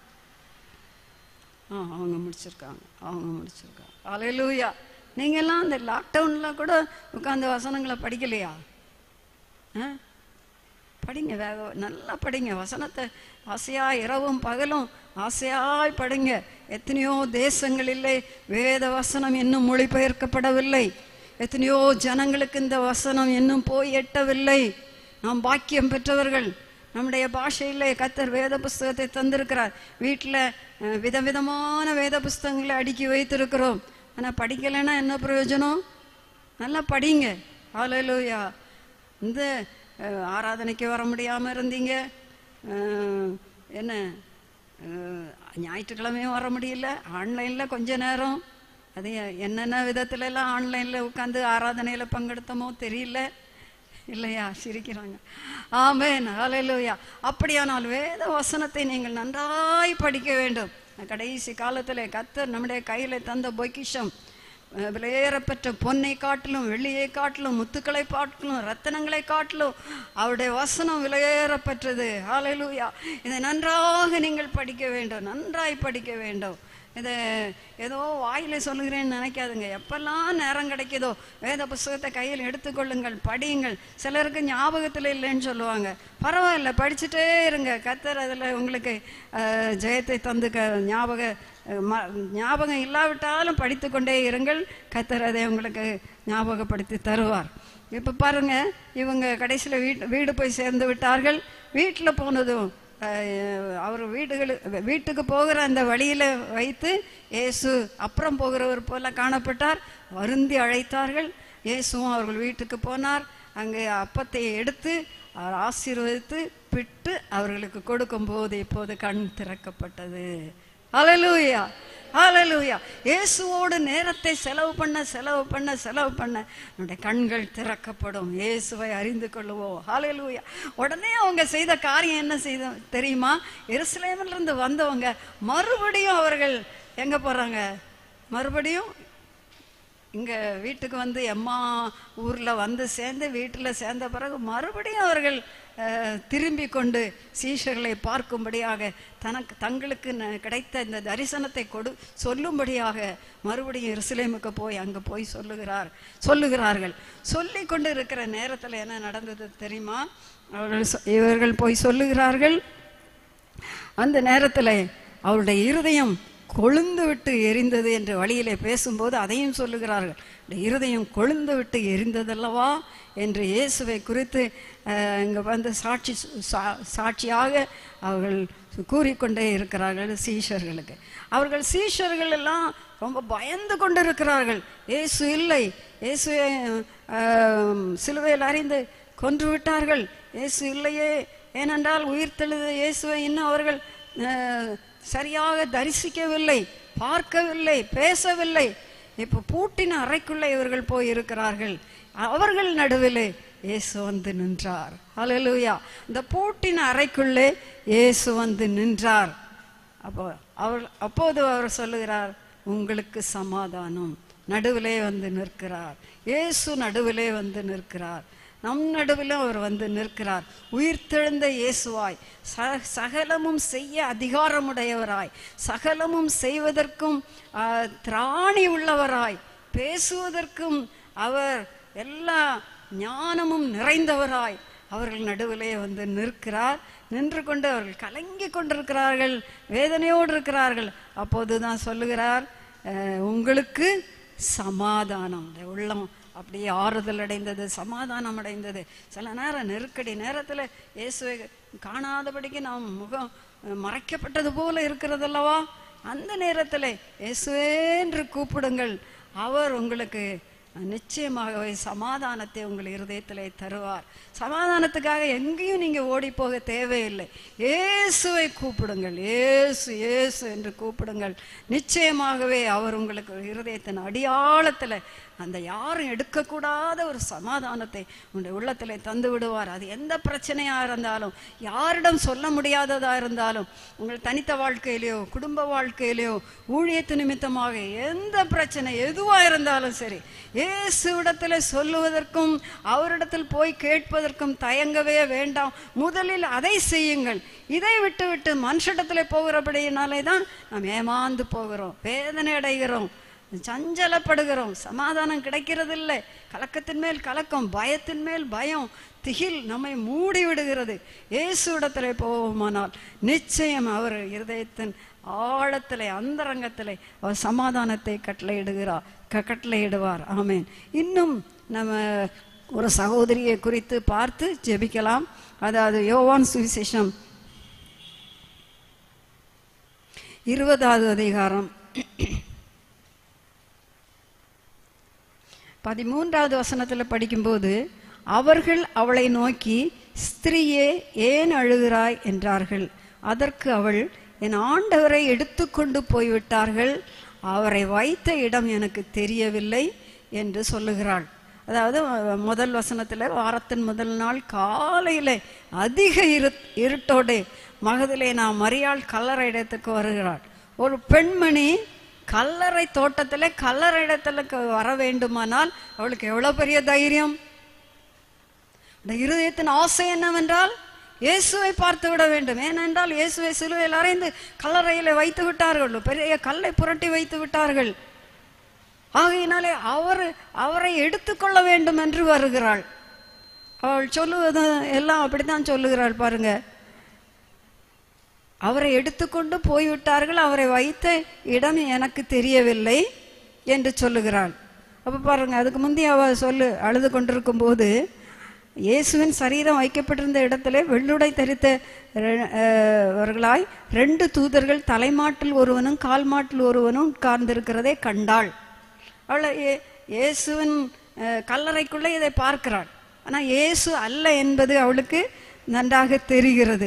ஆ அவங்க முடிச்சிருக்காங்க அவங்க முடிச்சிருக்காங்க அலையலூயா நீங்கெல்லாம் இந்த லாக்டவுன்ல கூட உட்காந்து வசனங்களை படிக்கலையா ஆ படிங்க வேக நல்லா படிங்க வசனத்தை ஆசையா இரவும் பகலும் ஆசையாய் படிங்க எத்தனையோ தேசங்களிலே வேத வசனம் இன்னும் மொழிபெயர்க்கப்படவில்லை எத்தனையோ ஜனங்களுக்கு இந்த வசனம் இன்னும் போய் எட்டவில்லை நாம் பாக்கியம் பெற்றவர்கள் நம்முடைய பாஷையிலே கத்தர் வேத புஸ்தகத்தை தந்திருக்கிறார் வீட்டில் விதவிதமான வேத புஸ்தகங்களை அடுக்கி வைத்திருக்கிறோம் ஆனால் படிக்கலைன்னா என்ன பிரயோஜனம் நல்லா படிங்க ஹalleluya இந்த அஹ், ஆராதனைக்கு வர முடியாமல் இருந்தீங்க அஹ், என்ன அஹ், ஞாயிற்றுக்கிழமையும் வர முடியல ஆன்லைனில் கொஞ்ச நேரம் அது என்னென்ன விதத்துல எல்லாம் ஆன்லைனில் உட்காந்து ஆராதனையில் பங்கெடுத்தோமோ தெரியல இல்லையா சிரிக்கிறாங்க ஆமென் ஹalleluya அப்படியானால் வேத வசனத்தை நீங்கள் நன்றாய் படிக்க வேண்டும் கடைசி காலத்தில் கத்தர் நம்முடைய கையில தந்த பொக்கிஷம் அஹ், விலையேறப்பெற்ற பொன்னை காட்டிலும் வெள்ளியை காட்டிலும் முத்துக்களை காட்டிலும் ரத்தனங்களை காட்டிலும் அவருடைய வசனம் விலையேறப்பெற்றது ஹalleluya இதை நன்றாக நீங்கள் படிக்க வேண்டும் நன்றாய் படிக்க வேண்டும் இதை ஏதோ வாயில சொல்லுகிறேன்னு நினைக்காதுங்க எப்பெல்லாம் நேரம் கிடைக்குதோ வேத புஸ்தகத்தை கையில் எடுத்துக்கொள்ளுங்கள் படியுங்கள் சிலருக்கு ஞாபகத்தில் இல்லைன்னு சொல்லுவாங்க பரவாயில்ல படிச்சுட்டே இருங்க கத்தர் அதில் உங்களுக்கு அஹ், ஜெயத்தை தந்து க ஞாபக அஹ், ம- ஞாபகம் இல்லாவிட்டாலும் படித்து கொண்டே இருங்கள் கத்தர் அதை உங்களுக்கு ஞாபகப்படுத்தி தருவார் இப்போ பாருங்க இவங்க கடைசியில் வீட்டு வீடு போய் சேர்ந்து விட்டார்கள் வீட்டில் போனதும் அஹ், அவர் வீடுகளு வீட்டுக்கு போகிற அந்த வழியில வைத்து இயேசு அப்புறம் போகிறவர் போல காணப்பட்டார் வருந்தி அழைத்தார்கள் இயேசுவும் அவர்கள் வீட்டுக்கு போனார் அங்கே அப்பத்தை எடுத்து அவர் ஆசீர்வதித்து பிட்டு அவர்களுக்கு கொடுக்கும்போது இப்போது கண் திறக்கப்பட்டது ஹalleluya ஹalleluya இயேசுவோடு நேரத்தை செலவு பண்ண செலவு பண்ண செலவு பண்ண நம்முடைய கண்கள் திறக்கப்படும் இயேசுவை அறிந்து கொள்ளுவோம் ஹalleluya உடனே அவங்க செய்த காரியம் என்ன செய்த தெரியுமா எருசலேமிலிருந்து இருந்து வந்தவங்க மறுபடியும் அவர்கள் எங்க போறாங்க மறுபடியும் இங்க வீட்டுக்கு வந்து எம்மா ஊர்ல வந்து சேர்ந்து வீட்டுல சேர்ந்த பிறகு மறுபடியும் அவர்கள் அஹ், திரும்பி கொண்டு சீஷர்களை பார்க்கும்படியாக தனக்கு தங்களுக்கு ந- கிடைத்த இந்த தரிசனத்தை கொடு சொல்லும்படியாக மறுபடியும் எருசலேமுக்கு போய் அங்க போய் சொல்லுகிறார் சொல்லுகிறார்கள் சொல்லி கொண்டு இருக்கிற நேரத்துல என்ன நடந்தது தெரியுமா அவர்கள் சொ- இவர்கள் போய் சொல்லுகிறார்கள் அந்த நேரத்தில் அவருடைய இருதயம் கொழுந்து விட்டு எரிந்தது என்று வழியிலே பேசும்போது அதையும் சொல்லுகிறார்கள் இந்த இருதயம் கொழுந்து விட்டு எரிந்ததல்லவா என்று இயேசுவை குறித்து அஹ், இங்க வந்து சாட்சி சா- சாட்சியாக அவர்கள் கூறிக்கொண்டே இருக்கிறார்கள் சீஷர்களுக்கு அவர்கள் சீஷர்கள் எல்லாம் ரொம்ப பயந்து கொண்டு இருக்கிறார்கள் இயேசு இல்லை இயேசுவை அஹ், சிலுவையில் அறிந்து கொன்று விட்டார்கள் இயேசு இல்லையே ஏனென்றால் உயிர்த்தெழுத இயேசுவை இன்னும் அவர்கள் அஹ், சரியாக தரிசிக்கவில்லை பார்க்கவில்லை பேசவில்லை இப்போ பூட்டின அறைக்குள்ளே இவர்கள் போய் இருக்கிறார்கள் அவர்கள் நடுவிலே இயேசு வந்து நின்றார் ஹalleluya இந்த பூட்டின அறைக்குள்ளே இயேசு வந்து நின்றார் அப்போ அவர் அப்போது அவர் சொல்லுகிறார் உங்களுக்கு சமாதானம் நடுவிலே வந்து நிற்கிறார் இயேசு நடுவிலே வந்து நிற்கிறார் நம் நடுவிலும் அவர் வந்து நிற்கிறார் உயிர்த்தெழுந்த இயேசுவாய் ச சகலமும் செய்ய அதிகாரமுடையவராய் சகலமும் செய்வதற்கும் ஆ, திராணி உள்ளவராய் பேசுவதற்கும் அவர் எல்லா ஞானமும் நிறைந்தவராய் அவர்கள் நடுவிலே வந்து நிற்கிறார் நின்று கொண்டு அவர்கள் கலங்கி கொண்டிருக்கிறார்கள் வேதனையோடு இருக்கிறார்கள் அப்போதுதான் சொல்லுகிறார் அஹ், உங்களுக்கு சமாதானம் இந்த உள்ளம் அப்படியே ஆறுதல் அடைந்தது சமாதானம் அடைந்தது சில நேரம் நெருக்கடி நேரத்தில் இயேசுவை காணாதபடிக்கு நாம் முகம் அஹ், மறைக்கப்பட்டது போல இருக்கிறதல்லவா அந்த நேரத்தில் இயேசுவே என்று கூப்பிடுங்கள் அவர் உங்களுக்கு நிச்சயமாகவே சமாதானத்தை உங்கள் இருதயத்திலே தருவார் சமாதானத்துக்காக எங்கேயும் நீங்க ஓடி போக தேவையில்லை இயேசுவை கூப்பிடுங்கள் இயேசு இயேசு என்று கூப்பிடுங்கள் நிச்சயமாகவே அவர் உங்களுக்கு இருதயத்தின் அடியாழத்துல அந்த யாரும் எடுக்கக்கூடாத ஒரு சமாதானத்தை உங்களுடைய உள்ளத்திலே தந்து விடுவார் அது எந்த பிரச்சனையா இருந்தாலும் யாரிடம் சொல்ல முடியாததா இருந்தாலும் உங்கள் தனித்த வாழ்க்கையிலையோ குடும்ப வாழ்க்கையிலையோ ஊழியத்து நிமித்தமாக எந்த பிரச்சனை எதுவா இருந்தாலும் சரி இயேசுவிடத்தில் சொல்லுவதற்கும் அவரிடத்தில் போய் கேட்பதற்கும் தயங்கவே வேண்டாம் முதலில் அதை செய்யுங்கள் இதை விட்டு விட்டு மனுஷிடத்தில் போகிறபடியினாலே தான் நாம் ஏமாந்து போகிறோம் வேதனை அடைகிறோம் சஞ்சலப்படுகிறோம் சமாதானம் கிடைக்கிறதில்லை கலக்கத்தின் மேல் கலக்கம் பயத்தின் மேல் பயம் திகில் நம்மை மூடி விடுகிறது இயேசுவிடத்திலே போவோமானால் நிச்சயம் அவர் இருதயத்தின் ஆழத்திலே அந்தரங்கத்திலே அவர் சமாதானத்தை கட்டளையிடுகிறார் க- கட்டளையிடுவார் ஆமென் இன்னும் நம்ம ஒரு சகோதரியை குறித்து பார்த்து ஜெபிக்கலாம் அதாவது யோவான் சுவிசேஷம் இருபதாவது அதிகாரம் பதிமூன்றாவது வசனத்தில் படிக்கும்போது அவர்கள் அவளை நோக்கி ஸ்திரியே ஏன் அழுகிறாய் என்றார்கள் அதற்கு அவள் என் ஆண்டவரை எடுத்துக்கொண்டு போய்விட்டார்கள் அவரை வைத்த இடம் எனக்கு தெரியவில்லை என்று சொல்லுகிறாள் அதாவது அஹ், முதல் வசனத்தில் வாரத்தின் முதல் நாள் காலையில் அதிக இரு இருட்டோடு மகதிலே நான் மரியாள் கல்லறை இடத்துக்கு வருகிறாள் ஒரு பெண்மணி கல்லறை தோட்டத்தில் கல்லறை இடத்துல வர வேண்டுமானால் அவளுக்கு எவ்வளவு பெரிய தைரியம் இந்த இருதயத்தின் ஆசை என்னவென்றால் இயேசுவை பார்த்து விட வேண்டும் ஏனென்றால் இயேசுவை சிலுவையில் அறைந்து கல்லறையில வைத்து விட்டார்கள் பெரிய கல்லை புரட்டி வைத்து விட்டார்கள் ஆகையினாலே அவர் அவரை எடுத்துக்கொள்ள வேண்டும் என்று வருகிறாள் அவள் சொல்லுவது எல்லாம் அப்படித்தான் சொல்லுகிறாள் பாருங்க அவரை எடுத்துக்கொண்டு போய்விட்டார்கள் அவரை வைத்த இடம் எனக்கு தெரியவில்லை என்று சொல்லுகிறாள் அப்ப பாருங்க அதுக்கு முந்தைய அவ சொல்லு அழுது கொண்டிருக்கும் போது இயேசுவின் சரீரம் வைக்கப்பட்டிருந்த இடத்திலே வெள்ளுடை தரித்த ரெ- அஹ், அவர்களாய் ரெண்டு தூதர்கள் தலைமாட்டில் ஒருவனும் கால் மாட்டில் ஒருவனும் உட்கார்ந்திருக்கிறதை கண்டாள் அவளை இயே- இயேசுவின் அஹ், கல்லறைக்குள்ளே இதை பார்க்கிறாள் ஆனால் இயேசு அல்ல என்பது அவளுக்கு நன்றாக தெரிகிறது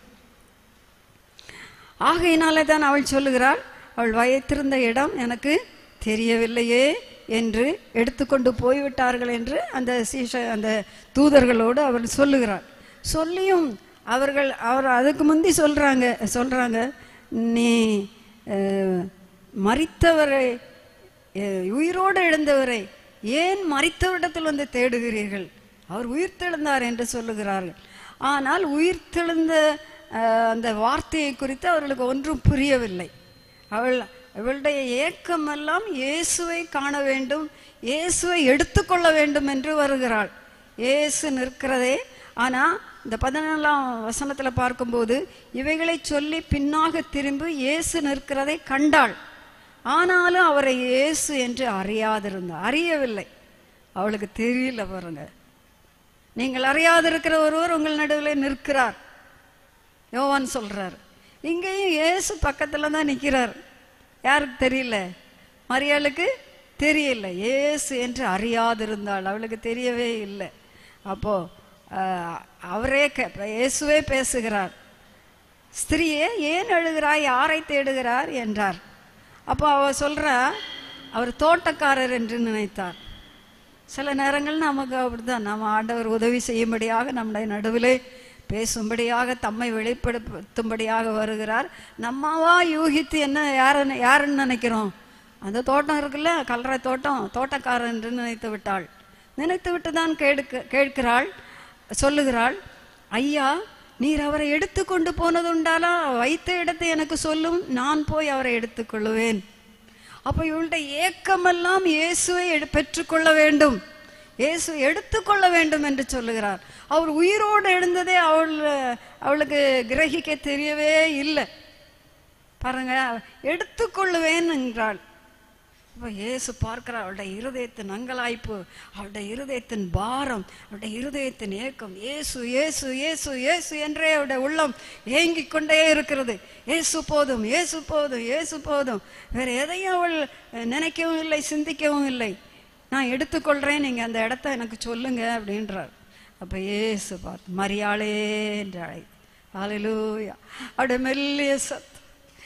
ஆகையினாலே தான் அவள் சொல்லுகிறாள் அவள் வைத்திருந்த இடம் எனக்கு தெரியவில்லையே என்று எடுத்துக்கொண்டு போய்விட்டார்கள் என்று அந்த சீஷ அந்த தூதர்களோடு அவள் சொல்லுகிறாள் சொல்லியும் அவர்கள் அவர் அதுக்கு முந்தி சொல்றாங்க சொல்றாங்க நீ அஹ், மரித்தவரை அஹ், உயிரோடு எழுந்தவரை ஏன் மரித்தவரிடத்தில் வந்து தேடுகிறீர்கள் அவர் உயிர்த்தெழுந்தார் என்று சொல்லுகிறார்கள் ஆனால் உயிர்த்தெழுந்த அஹ், அந்த வார்த்தையை குறித்து அவர்களுக்கு ஒன்றும் புரியவில்லை அவள் அவளுடைய ஏக்கமெல்லாம் இயேசுவை காண வேண்டும் இயேசுவை எடுத்துக்கொள்ள வேண்டும் என்று வருகிறாள் இயேசு நிற்கிறதே ஆனா இந்த பதினேழாம் வசனத்துல பார்க்கும்போது இவைகளை சொல்லி பின்னாக திரும்பி இயேசு நிற்கிறதை கண்டாள் ஆனாலும் அவரை இயேசு என்று அறியாதிருந்தார் அறியவில்லை அவளுக்கு தெரியல பாருங்க நீங்கள் அறியாதிருக்கிற ஒருவர் உங்கள் நடுவில் நிற்கிறார் யோவான் சொல்றார் இங்கேயும் இயேசு பக்கத்துல தான் நிற்கிறார் யாருக்கு தெரியல மரியாளுக்கு தெரியல இயேசு என்று அறியாதிருந்தாள் அவளுக்கு தெரியவே இல்லை அப்போ ஆஹ், அவரே கே- இயேசுவே பேசுகிறார் ஸ்திரீயே ஏன் எழுகிறாய் யாரை தேடுகிறார் என்றார் அப்போ அவ சொல்றா அவர் தோட்டக்காரர் என்று நினைத்தார் சில நேரங்கள் நமக்கு அப்படிதான் நம்ம ஆண்டவர் உதவி செய்யும்படியாக நம்முடைய நடுவிலே பேசும்படியாக தம்மை வெளிப்படுத்தும்படியாக வருகிறார் நம்மவா யூகித்து என்ன யாருன்னு யாருன்னு நினைக்கிறோம் அந்த தோட்டம் இருக்குல்ல கல்லறை தோட்டம் தோட்டக்காரன் என்று நினைத்து விட்டாள் நினைத்து விட்டு தான் கேட்க கேட்கிறாள் சொல்லுகிறாள் ஐயா நீர் அவரை எடுத்துக்கொண்டு போனதுண்டாலா வைத்த இடத்தை எனக்கு சொல்லும் நான் போய் அவரை எடுத்துக்கொள்ளுவேன் அப்ப இவளுடைய ஏக்கமெல்லாம் இயேசுவை எடு- பெற்றுக்கொள்ள வேண்டும் இயேசு எடுத்துக்கொள்ள வேண்டும் என்று சொல்லுகிறார் அவர் உயிரோடு எழுந்ததே அவள் அவளுக்கு கிரகிக்க தெரியவே இல்லை பாருங்க எடுத்துக்கொள்ளுவேன் என்றாள் அப்ப இயேசு பார்க்கிறார் அவளுடைய இருதயத்தின் அங்கலாய்ப்பு அவளுடைய இருதயத்தின் பாரம் அவளுடைய இருதயத்தின் ஏக்கம் இயேசு இயேசு இயேசு இயேசு என்றே அவளுடைய உள்ளம் ஏங்கிக் கொண்டே இருக்கிறது இயேசு போதும் இயேசு போதும் இயேசு போதும் வேற எதையும் அவள் அஹ், நினைக்கவும் இல்லை சிந்திக்கவும் இல்லை நான் எடுத்துக்கொள்றேன் நீங்க அந்த இடத்த எனக்கு சொல்லுங்க அப்படின்றார் அப்ப இயேசு பார்த்து மரியாளே என்று அழை ஹalleluya அவருடைய மெல்லிய சத்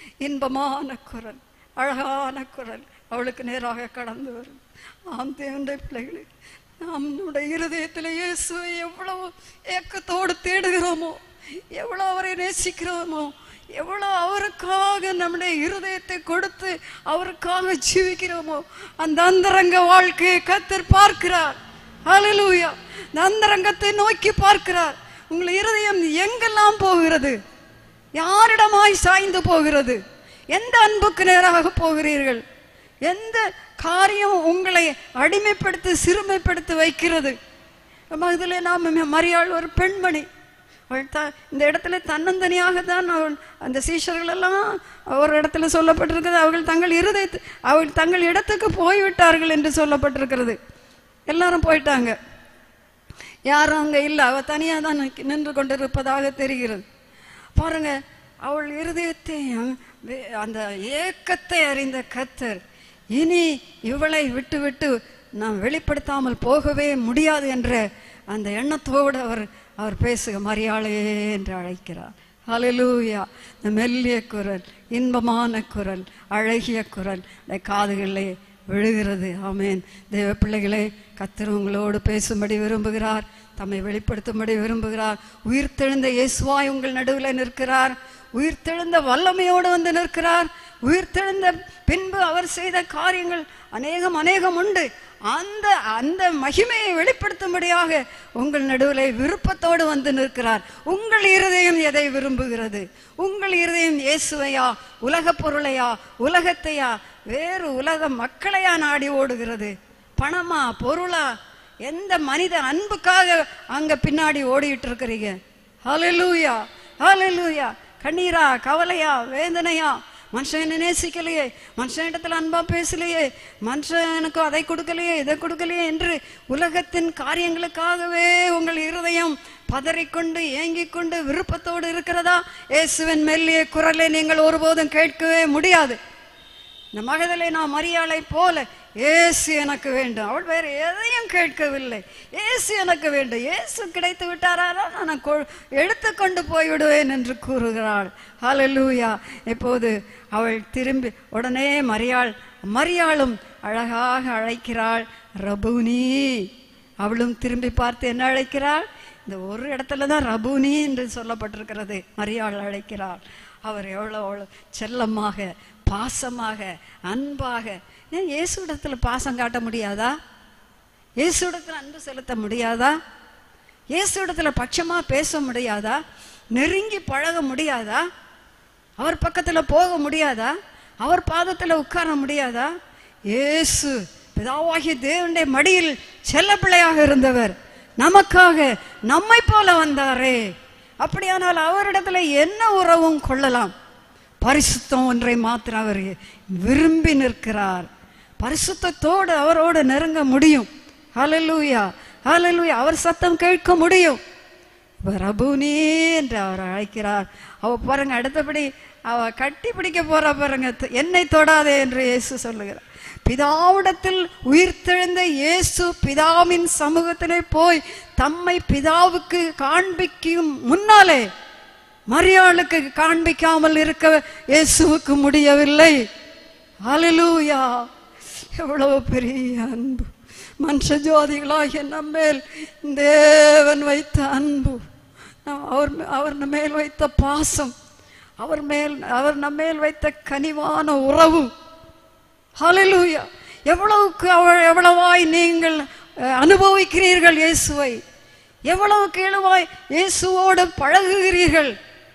இன்பமான குரல் அழகான குரல் அவளுக்கு நேராக கடந்து வரும் ஆம் தேவனுடைய பிள்ளைகளே நம்முடைய இருதயத்தில் இயேசுவை எவ்வளவு ஏக்கத்தோடு தேடுகிறோமோ எவ்வளவு அவரை நேசிக்கிறோமோ எவ்வளவு அவருக்காக நம்முடைய இருதயத்தை கொடுத்து அவருக்காக ஜீவிக்கிறோமோ அந்த அந்தரங்க வாழ்க்கையை கத்தர் பார்க்கிறார் ஹalleluya அந்த அந்தரங்கத்தை நோக்கி பார்க்கிறார் உங்கள் இருதயம் எங்கெல்லாம் போகிறது யாரிடமாய் சாய்ந்து போகிறது எந்த அன்புக்கு நேராக போகிறீர்கள் எந்த காரியம் உங்களை அடிமைப்படுத்தி சிறுமைப்படுத்தி வைக்கிறது நம்ம இதில் நாம் மரியாள் ஒரு பெண்மணி அவள் த இந்த இடத்துல தன்னந்தனியாக தான் அவள் அந்த சீஷர்கள் எல்லாம் ஒரு இடத்துல சொல்லப்பட்டிருக்கிறது அவர்கள் தங்கள் இருதயத்து அவள் தங்கள் இடத்துக்கு போய்விட்டார்கள் என்று சொல்லப்பட்டிருக்கிறது எல்லாரும் போயிட்டாங்க யாரும் அங்கே இல்லை அவள் தனியாக தான் நிக்க- நின்று கொண்டிருப்பதாக தெரிகிறது பாருங்க அவள் இருதயத்தை வே- அந்த ஏக்கத்தை அறிந்த கத்தர் இனி இவளை விட்டு விட்டு நாம் வெளிப்படுத்தாமல் போகவே முடியாது என்ற அந்த எண்ணத்தோடு அவர் அவர் பேசுக மரியாளே என்று அழைக்கிறார் ஹalleluya இந்த மெல்லிய குரல் இன்பமான குரல் அழகிய குரல் இந்த காதுகளிலே விழுகிறது ஆமென் தேவ பிள்ளைகளே கத்தர் உங்களோடு பேசும்படி விரும்புகிறார் தம்மை வெளிப்படுத்தும்படி விரும்புகிறார் உயிர்த்தெழுந்த இயேசுவாய் உங்கள் நடுவில் நிற்கிறார் உயிர்த்தெழுந்த வல்லமையோடு வந்து நிற்கிறார் உயிர்த்தெழுந்த பின்பு அவர் செய்த காரியங்கள் அநேகம் அநேகம் உண்டு அந்த அந்த மகிமையை வெளிப்படுத்தும்படியாக உங்கள் நடுவிலே விருப்பத்தோடு வந்து நிற்கிறார் உங்கள் இருதயம் எதை விரும்புகிறது உங்கள் இருதயம் இயேசுவையா உலகப் பொருளையா உலகத்தையா வேறு உலக மக்களையா நாடி ஓடுகிறது பணமா பொருளா எந்த மனித அன்புக்காக அங்க பின்னாடி ஓடிட்டு இருக்கிறீங்க ஹalleluya ஹalleluya கண்ணீரா கவலையா வேதனையா மனுஷன் என்ன நேசிக்கலையே மனுஷன் இடத்துல அன்பா பேசலையே மனுஷன் எனக்கு அதை கொடுக்கலையே இதை கொடுக்கலையே என்று உலகத்தின் காரியங்களுக்காகவே உங்கள் இருதயம் பதறிக்கொண்டு ஏங்கிக் கொண்டு விருப்பத்தோடு இருக்கிறதா இயேசுவின் மெல்லிய குரலை நீங்கள் ஒருபோதும் கேட்கவே முடியாது இந்த மகதலை நான் மரியாளை போல ஏசு எனக்கு வேண்டும் அவள் வேற எதையும் கேட்கவில்லை ஏசு எனக்கு வேண்டும் ஏசு கிடைத்து விட்டாரா நான் கொ- எடுத்துக்கொண்டு போய் விடுவேன் என்று கூறுகிறாள் ஹalleluya இப்போது அவள் திரும்பி உடனே மரியாள் மரியாளும் அழகாக அழைக்கிறாள் ரபுனி அவளும் திரும்பி பார்த்து என்ன அழைக்கிறாள் இந்த ஒரு இடத்துல தான் ரபுனி என்று சொல்லப்பட்டிருக்கிறது மரியாள் அழைக்கிறாள் அவர் எவ்வளோ எவ்வளோ செல்லமாக பாசமாக அன்பாக ஏன் இயேசு இடத்துல பாசம் காட்ட முடியாதா இயேசு இடத்துல அன்பு செலுத்த முடியாதா இயேசு இடத்துல பட்சமா பேச முடியாதா நெருங்கி பழக முடியாதா அவர் பக்கத்துல போக முடியாதா அவர் பாதத்துல உட்கார முடியாதா இயேசு பிதாவாகிய தேவனுடைய மடியில் செல்ல பிள்ளையாக இருந்தவர் நமக்காக நம்மை போல வந்தாரே அப்படியானால் அவரிடத்துல என்ன உறவும் கொள்ளலாம் பரிசுத்தம் ஒன்றை மாத்திரம் அவர் விரும்பி நிற்கிறார் பரிசுத்தத்தோடு அவரோடு நெருங்க முடியும் ஹalleluya ஹalleluya அவர் சத்தம் கேட்க முடியும் இப்ப ரபுனி என்று அவர் அழைக்கிறார் அவ பாருங்க அடுத்தபடி அவ கட்டி பிடிக்க போறா பாருங்க த- என்னை தொடாதே என்று இயேசு சொல்லுகிறார் பிதாவிடத்தில் உயிர்த்தெழுந்த இயேசு பிதாவின் சமூகத்திலே போய் தம்மை பிதாவுக்கு காண்பிக்கும் முன்னாலே மரியாளுக்கு காண்பிக்காமல் இருக்க இயேசுவுக்கு முடியவில்லை ஹalleluya எவ்வளவு பெரிய அன்பு மனுஷ ஜோதிகளாகிய நம்மேல் தேவன் வைத்த அன்பு நாம் அவர் அவர் நம்ம மேல் வைத்த பாசம் அவர் மேல் அவர் நம்ம மேல் வைத்த கனிவான உறவு ஹalleluya எவ்வளவுக்கு அவள் எவ்வளவாய் நீங்கள் அஹ், அனுபவிக்கிறீர்கள் இயேசுவை எவ்வளவு கேளுவாய் இயேசுவோடு பழகுகிறீர்கள்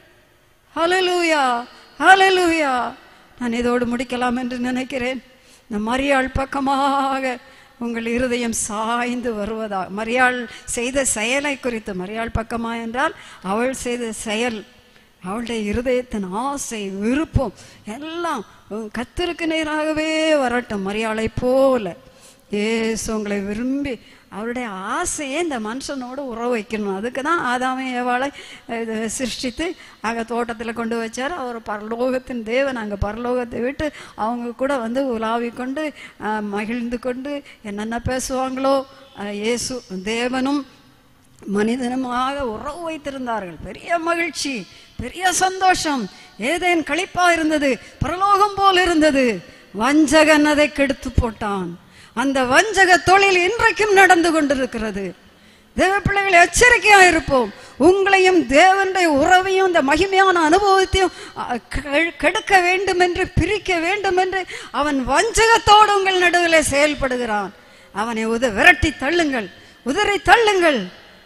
ஹalleluya ஹalleluya நான் இதோடு முடிக்கலாம் என்று நினைக்கிறேன் இந்த மரியாள் பக்கமாக உங்கள் இருதயம் சாய்ந்து வருவதா மரியாள் செய்த செயலை குறித்து மரியாள் பக்கமா என்றால் அவள் செய்த செயல் அவளுடைய இருதயத்தின் ஆசை விருப்பம் எல்லாம் கத்திற்கு நேராகவே வரட்டும் மரியாளை போல ஏசு உங்களை விரும்பி அவருடைய ஆசையே இந்த மனுஷனோடு உறவு வைக்கணும் அதுக்கு தான் ஆதாமை ஏவாளை இது சிருஷ்டித்து அங்கே தோட்டத்தில் கொண்டு வச்சார் அவர் பரலோகத்தின் தேவன் அங்கே பரலோகத்தை விட்டு அவங்க கூட வந்து உலாவி கொண்டு ஆஹ், மகிழ்ந்து கொண்டு என்னென்ன பேசுவாங்களோ ஆஹ், இயேசு தேவனும் மனிதனுமாக உறவு வைத்திருந்தார்கள் பெரிய மகிழ்ச்சி பெரிய சந்தோஷம் ஏதேன் களிப்பா இருந்தது பரலோகம் போல் இருந்தது வஞ்சகன் அதை கெடுத்து போட்டான் அந்த வஞ்சக தொழில் இன்றைக்கும் நடந்து கொண்டிருக்கிறது தேவ பிள்ளைகள் எச்சரிக்கையா இருப்போம் உங்களையும் தேவனுடைய உறவையும் இந்த மகிமையான அனுபவத்தையும் அஹ், கெ- கெடுக்க வேண்டும் என்று பிரிக்க வேண்டும் என்று அவன் வஞ்சகத்தோடு உங்கள் நடுவிலே செயல்படுகிறான் அவனை உத விரட்டி தள்ளுங்கள் உதறி தள்ளுங்கள்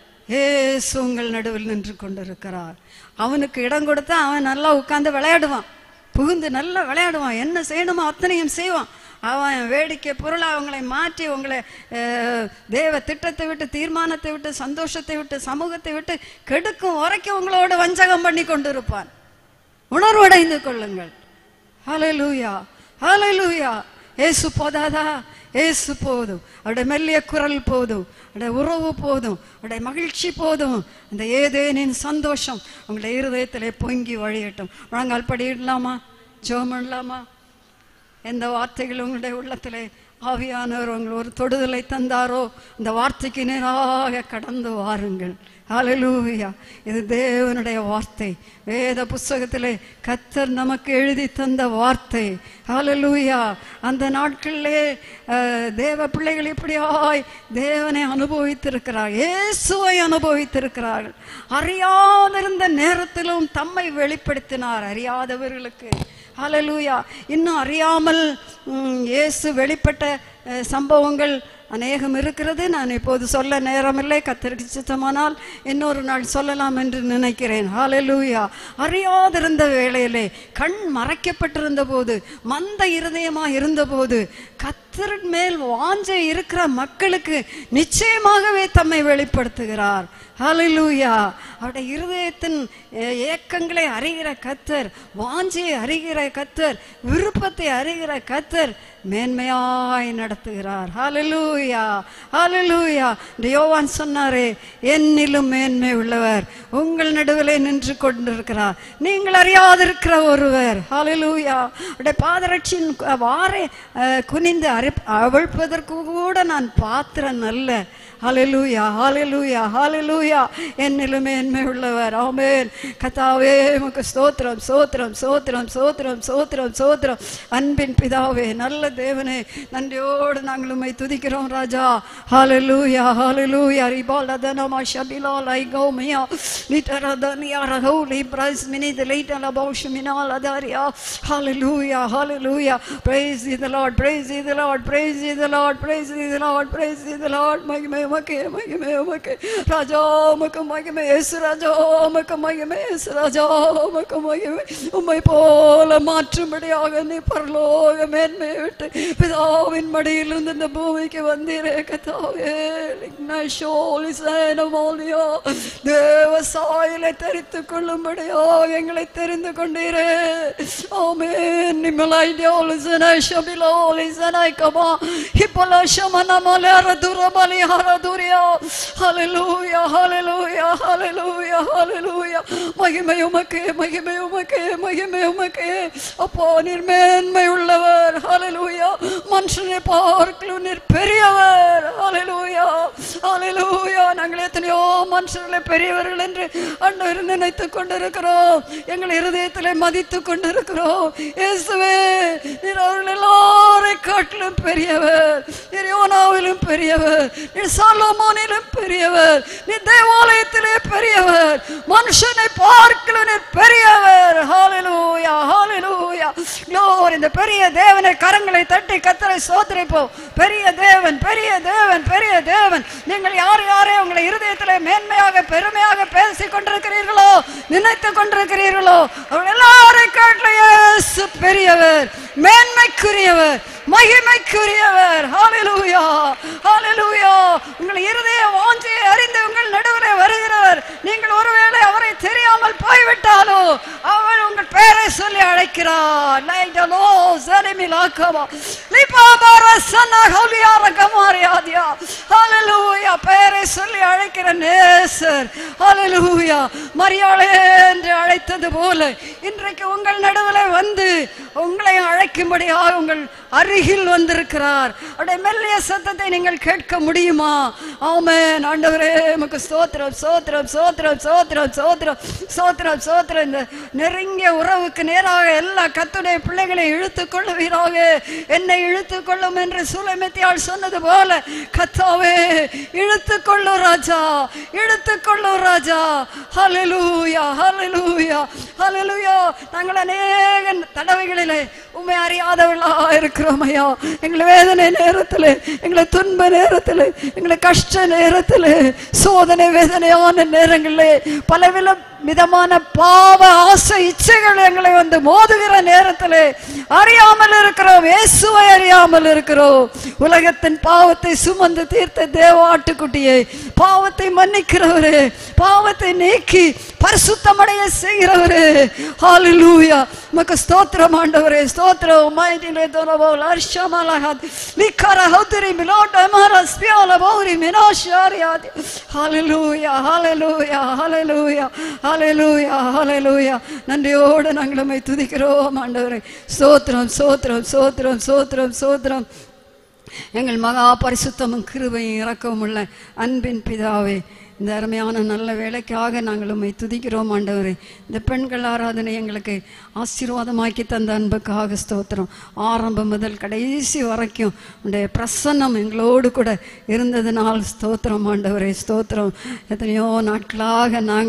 ஏசு உங்கள் நடுவில் நின்று கொண்டிருக்கிறார் அவனுக்கு இடம் கொடுத்தா அவன் நல்லா உட்கார்ந்து விளையாடுவான் புகுந்து நல்லா விளையாடுவான் என்ன செய்யணுமோ அத்தனையும் செய்வான் அவன் வேடிக்கை பொருளை அவங்களை மாற்றி உங்களை அஹ், தேவ திட்டத்தை விட்டு தீர்மானத்தை விட்டு சந்தோஷத்தை விட்டு சமூகத்தை விட்டு கெடுக்கும் வரைக்கும் உங்களோட வஞ்சகம் பண்ணி கொண்டிருப்பான் உணர்வடைந்து கொள்ளுங்கள் ஹalleluya ஹalleluya ஏசு போதாதா ஏசு போதும் அவருடைய மெல்லிய குரல் போதும் அவருடைய உறவு போதும் அவருடைய மகிழ்ச்சி போதும் அந்த ஏதேனின் சந்தோஷம் உங்களுடைய இருதயத்திலே பொங்கி வழியட்டும் முழங்கால் படியிடலாமா ஜெபம் பண்ணலாமா எந்த வார்த்தைகள் உங்களுடைய உள்ளத்திலே ஆவியானவர் உங்கள் ஒரு தொடுதலை தந்தாரோ இந்த வார்த்தைக்கு நேராக கடந்து வாருங்கள் ஹalleluya இது தேவனுடைய வார்த்தை வேத புஸ்தகத்திலே கத்தர் நமக்கு எழுதி தந்த வார்த்தை ஹalleluya அந்த நாட்களிலே அஹ், தேவ பிள்ளைகள் இப்படியாய் தேவனை அனுபவித்திருக்கிறார் இயேசுவை அனுபவித்திருக்கிறார்கள் அறியாதிருந்த நேரத்திலும் தம்மை வெளிப்படுத்தினார் அறியாதவர்களுக்கு ஹalleluya இன்னும் அறியாமல் ம், இயேசு வெளிப்பட்ட அஹ், சம்பவங்கள் அநேகம் இருக்கிறது நான் இப்போது சொல்ல நேரமில்லை கத்திற்கு சித்தமானால் இன்னொரு நாள் சொல்லலாம் என்று நினைக்கிறேன் ஹalleluya அறியாதிருந்த வேளையிலே கண் மறைக்கப்பட்டிருந்த போது மந்த இருதயமாக இருந்தபோது கத்த கத்தரின் மேல் வாஞ்சை இருக்கிற மக்களுக்கு நிச்சயமாகவே தம்மை வெளிப்படுத்துகிறார் ஹalleluya அவருடைய இருதயத்தின் ஏ- ஏக்கங்களை அறிகிற கத்தர் வாஞ்சியை அறிகிற கத்தர் விருப்பத்தை அறிகிற கத்தர் மேன்மையாய் நடத்துகிறார் ஹalleluya ஹalleluya இந்த யோவான் சொன்னாரே என்னிலும் மேன்மை உள்ளவர் உங்கள் நடுவிலே நின்று கொண்டிருக்கிறார் நீங்கள் அறியாதிருக்கிற ஒருவர் ஹalleluya அவருடைய பாதரட்சியின் வாரை அஹ், குனிந்து அரி அவிழ்ப்பதற்கு கூட நான் பாத்திரம் அல்ல ஹalleluya ஹalleluya ஹalleluya என்னிலும் மேன்மை உள்ளவர் ஆமென் கத்தாவே உமக்கு ஸ்தோத்திரம் ஸ்தோத்திரம் ஸ்தோத்திரம் ஸ்தோத்திரம் ஸ்தோத்திரம் ஸ்தோத்திரம் அன்பின் பிதாவே நல்ல தேவனே நன்றியோடு நாங்கள் உம்மை துதிக்கிறோம் ராஜா ஹalleluya ஹalleluya ரிபால் அதனமா ஷபிலா லைகோ மியா லிட்டரதனியா ரகௌலி பிரைஸ் மினி தி லைட்டல பௌஷ் மினால் அதாரியா hallelujah hallelujah praise ye the lord praise ye the lord praise ye the lord praise ye the lord praise ye the lord மகிமை உமக்கு மகிமை உமக்கு ராஜா உமக்கு மகிமை இயேசு ராஜா உமக்கு மகிமை இயேசு ராஜா உமக்கு மகிமை உம்மை போல மாற்றும்படியாக நீ பரலோக மேன்மை விட்டு பிதாவின் மடியிலிருந்து இந்த பூமிக்கு வந்தீரே கத்தாவே லிக்னஷோலி சேனமோலியோ தேவ சாயலை தெரித்துக் கொள்ளும்படியோ எங்களை தெரிந்து கொண்டீரே ஆமென் நிமலை டியோலிசனை ஷபிலோலிசனை கமா ஹிப்பல ஷமன மலர துரபலி ஹரதுரியா ஹalleluya ஹalleluya ஹalleluya ஹalleluya மகிமை உமக்கு மகிமை உமக்கு மகிமை உமக்கு அப்போ நீர் மேன்மை உள்ளவர் ஹalleluya மனுஷனை பார்க்கலும் நீர் பெரியவர் ஹalleluya ஹalleluya நாங்கள் எத்தனையோ மனுஷர்களை பெரியவர்கள் என்று அன்று நினைத்துக் கொண்டிருக்கிறோம் எங்கள் இருதயத்திலே மதித்துக் கொண்டிருக்கிறோம் இயேசுவே நீர் அவர்கள் எல்லாரை காட்டிலும் பெரியவர் நீர் யோனாவிலும் பெரியவர் நீர் சாலமோனிலும் பெரியவர் நீர் தேவாலயத்திலே பெரியவர் மனுஷனை பார்க்கலும் நீர் பெரியவர் ஹalleluya ஹalleluya glory இந்த பெரிய தேவனை கரங்களை தட்டி கத்தரை சோதரிப்போம் பெரிய தேவன் பெரிய தேவன் பெரிய தேவன் நீங்கள் யார் யாரே உங்களை இருதயத்திலே மேன்மையாக பெருமையாக பேசிக் கொண்டிருக்கிறீர்களோ நினைத்துக் கொண்டிருக்கிறீர்களோ அவர்கள் எல்லாரை காட்டிலும் இயேசு பெரியவர் மேன்மைக்குரியவர் மகிமைக்குரியவர் ஹalleluya ஹalleluya உங்கள் இருதய வாஞ்சையை அறிந்து உங்கள் நடுவிலே வருகிறவர் நீங்கள் ஒருவேளை அவரை தெரியாமல் போய்விட்டாலோ அவர் உங்கள் பெயரை சொல்லி அழைக்கிறார் லைடலோ சரிமிலாக்கவா லிபாபார சன்னா ஹோலியார கமாரியாதியா ஹalleluya பெயரை சொல்லி அழைக்கிற நேசர் ஹalleluya மரியாளே என்று அழைத்தது போல இன்றைக்கு உங்கள் நடுவிலே வந்து உங்களை அழைக்கும்படியாக உங்கள் அருகில் வந்திருக்கிறார் அவருடைய மெல்லிய சத்தத்தை நீங்கள் கேட்க முடியுமா ஆமென் ஆண்டவரே உமக்கு ஸ்தோத்திரம் ஸ்தோத்திரம் ஸ்தோத்திரம் ஸ்தோத்திரம் ஸ்தோத்திரம் ஸ்தோத்திரம் ஸ்தோத்திரம் இந்த நெருங்கிய உறவுக்கு நேராக எல்லா கத்துடைய பிள்ளைகளை இழுத்துக் கொள்ளுவீராக என்னை இழுத்துக் கொள்ளும் என்று சுலைமெத்தியாள் சொன்னது போல கத்தாவே இழுத்துக் கொள்ளு ராஜா இழுத்துக் கொள்ளு ராஜா ஹalleluya ஹalleluya ஹalleluya நாங்கள் அநேக தடவைகளிலே உண்மை அறியாதவர்களா இருக்கிறோம் ஐயா எங்களை வேதனை நேரத்தில் எங்களை துன்ப நேரத்தில் எங்களை கஷ்ட நேரத்தில் சோதனை வேதனையான நேரங்களிலே பலவித விதமான பாவ ஆசை இச்சைகள் எங்களை வந்து மோதுகிற நேரத்தில் அறியாமல் இருக்கிறோம் இயேசுவை அறியாமல் இருக்கிறோம் உலகத்தின் பாவத்தை சுமந்து தீர்த்த தேவ ஆட்டுக்குட்டியை பாவத்தை மன்னிக்கிறவரே பாவத்தை நீக்கி பரிசுத்தமடைய செய்கிறவரே ஹalleluya மக்கு ஸ்தோத்திரம் ஆண்டவரே ஸ்தோத்திரம் மைதிலே தோனபோல் அர்ஷமலஹத் லிக்கர ஹௌதரி மிலோட் அமர ஸ்பியால பௌரி மினாஷாரியாதி ஹalleluya ஹalleluya ஹalleluya ஹalleluya ஹalleluya நன்றியோடு நாங்கள் உம்மை துதிக்கிறோம் ஆண்டவரே ஸ்தோத்திரம் ஸ்தோத்திரம் ஸ்தோத்திரம் ஸ்தோத்திரம் ஸ்தோத்திரம் எங்கள் மகா பரிசுத்தமும் கிருபையும் இரக்கமும் உள்ள அன்பின் பிதாவே இந்த அருமையான நல்ல வேலைக்காக நாங்கள் உம்மை துதிக்கிறோம் ஆண்டவரே இந்த பெண்கள் ஆராதனை எங்களுக்கு ஆசீர்வாதமாக்கி தந்த அன்புக்காக ஸ்தோத்திரம் ஆரம்பம் முதல் கடைசி வரைக்கும் உடைய பிரசன்னம் எங்களோடு கூட இருந்ததுனால் ஸ்தோத்திரம் ஆண்டவரே ஸ்தோத்திரம் எத்தனையோ நாட்களாக நாங்கள்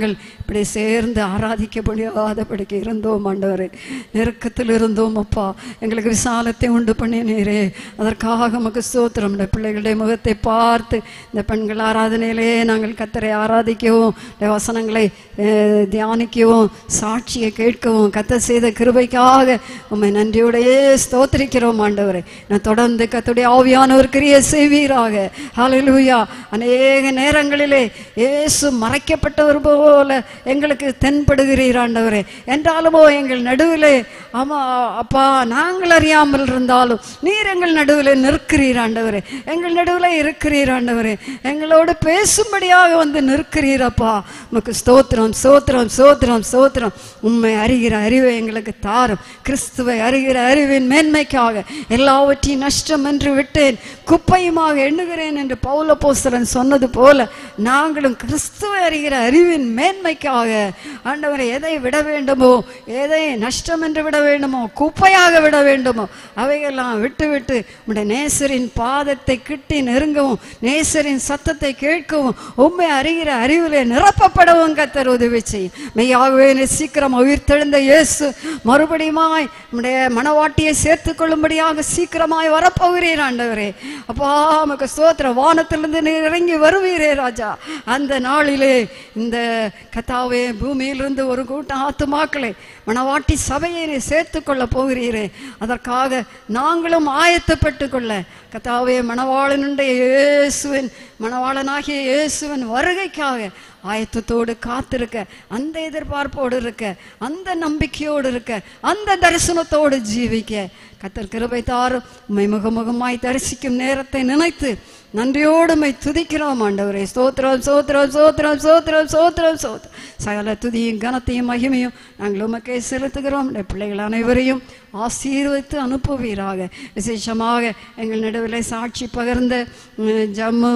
இப்படி சேர்ந்து ஆராதிக்க முடியாதபடிக்கு இருந்தோம் ஆண்டவரே நெருக்கத்தில் இருந்தோம் அப்பா எங்களுக்கு விசாலத்தை உண்டு பண்ணினீரே அதற்காக நமக்கு ஸ்தோத்திரம் இந்த பிள்ளைகளுடைய முகத்தை பார்த்து இந்த பெண்கள் ஆராதனையிலே நாங்கள் கத்தரை ஆராதிக்கவும் இந்த வசனங்களை அஹ், தியானிக்கவும் சாட்சியை கேட்கவும் கத்த செய்த கிருபைக்காக உம்மை நன்றியோடையே ஸ்தோத்திரிக்கிறோம் ஆண்டவரே நான் தொடர்ந்து கத்துடைய ஆவியானவர் கிரிய செய்வீராக ஹalleluya அநேக நேரங்களிலே இயேசு மறைக்கப்பட்டவர் போல எங்களுக்கு தென்படுகிறீர் ஆண்டவரே என்றாலுமோ எங்கள் நடுவிலே ஆமா அப்பா நாங்கள் அறியாமல் இருந்தாலும் நீர் எங்கள் நடுவிலே நிற்கிறீர் ஆண்டவரே எங்கள் நடுவிலே இருக்கிறீர் ஆண்டவரே எங்களோடு பேசும்படியாக வந்து நிற்கிறீர் அப்பா உமக்கு ஸ்தோத்திரம் ஸ்தோத்திரம் ஸ்தோத்திரம் ஸ்தோத்திரம் உண்மை அறிகிற அறிவை எங்களுக்கு தாரும் கிறிஸ்துவை அறிகிற அறிவின் மேன்மைக்காக எல்லாவற்றையும் நஷ்டம் என்று விட்டேன் குப்பையுமாக எண்ணுகிறேன் என்று பவுல போஸ்தலன் சொன்னது போல நாங்களும் கிறிஸ்துவை அறிகிற அறிவின் மேன்மைக்காக ஆண்டவரை எதை விட வேண்டுமோ எதை நஷ்டம் என்று விட வேண்டுமோ குப்பையாக விட வேண்டுமோ அவையெல்லாம் விட்டு விட்டு உடைய நேசரின் பாதத்தை கிட்டி நெருங்கவும் நேசரின் சத்தத்தை கேட்கவும் உண்மை அறிகிற அறிவிலே நிரப்பப்படவும் கத்தர் உதவி செய்யும் மெய்யாகவே நீ சீக்கிரம் உயிர்த்தெழுந்த இயேசு மறுபடியுமாய் நம்முடைய மனவாட்டியை சேர்த்துக் கொள்ளும்படியாக சீக்கிரமாய் வரப்போகிறீர் ஆண்டவரே அப்பா நமக்கு ஸ்தோத்திர வானத்திலிருந்து நீர் இறங்கி வருவீரே ராஜா அந்த நாளிலே இந்த கத்தாவே பூமியிலிருந்து ஒரு கூட்டம் ஆத்துமாக்களை மணவாட்டி சபையை நீ சேர்த்துக் கொள்ள போகிறீரே அதற்காக நாங்களும் ஆயத்தப்பட்டு கொள்ள கத்தாவே மணவாளனுடைய இயேசுவின் மணவாளனாகிய இயேசுவின் வருகைக்காக ஆயத்தத்தோடு காத்திருக்க அந்த எதிர்பார்ப்போடு இருக்க அந்த நம்பிக்கையோடு இருக்க அந்த தரிசனத்தோடு ஜீவிக்க கத்தர் கிருபை தாரும் உம்மை முகமுகமாய் தரிசிக்கும் நேரத்தை நினைத்து நன்றியோடு உம்மை துதிக்கிறோம் ஆண்டவரே ஸ்தோத்திரம் ஸ்தோத்திரம் ஸ்தோத்திரம் ஸ்தோத்திரம் ஸ்தோத்திரம் ஸ்தோத்திரம் சகல துதியும் கனத்தையும் மகிமையும் நாங்கள் உமக்கே செலுத்துகிறோம் இந்த பிள்ளைகள் அனைவரையும் ஆசீர்வதித்து அனுப்புவீராக விசேஷமாக எங்கள் நடுவில் சாட்சி பகிர்ந்த உம், ஜம்மு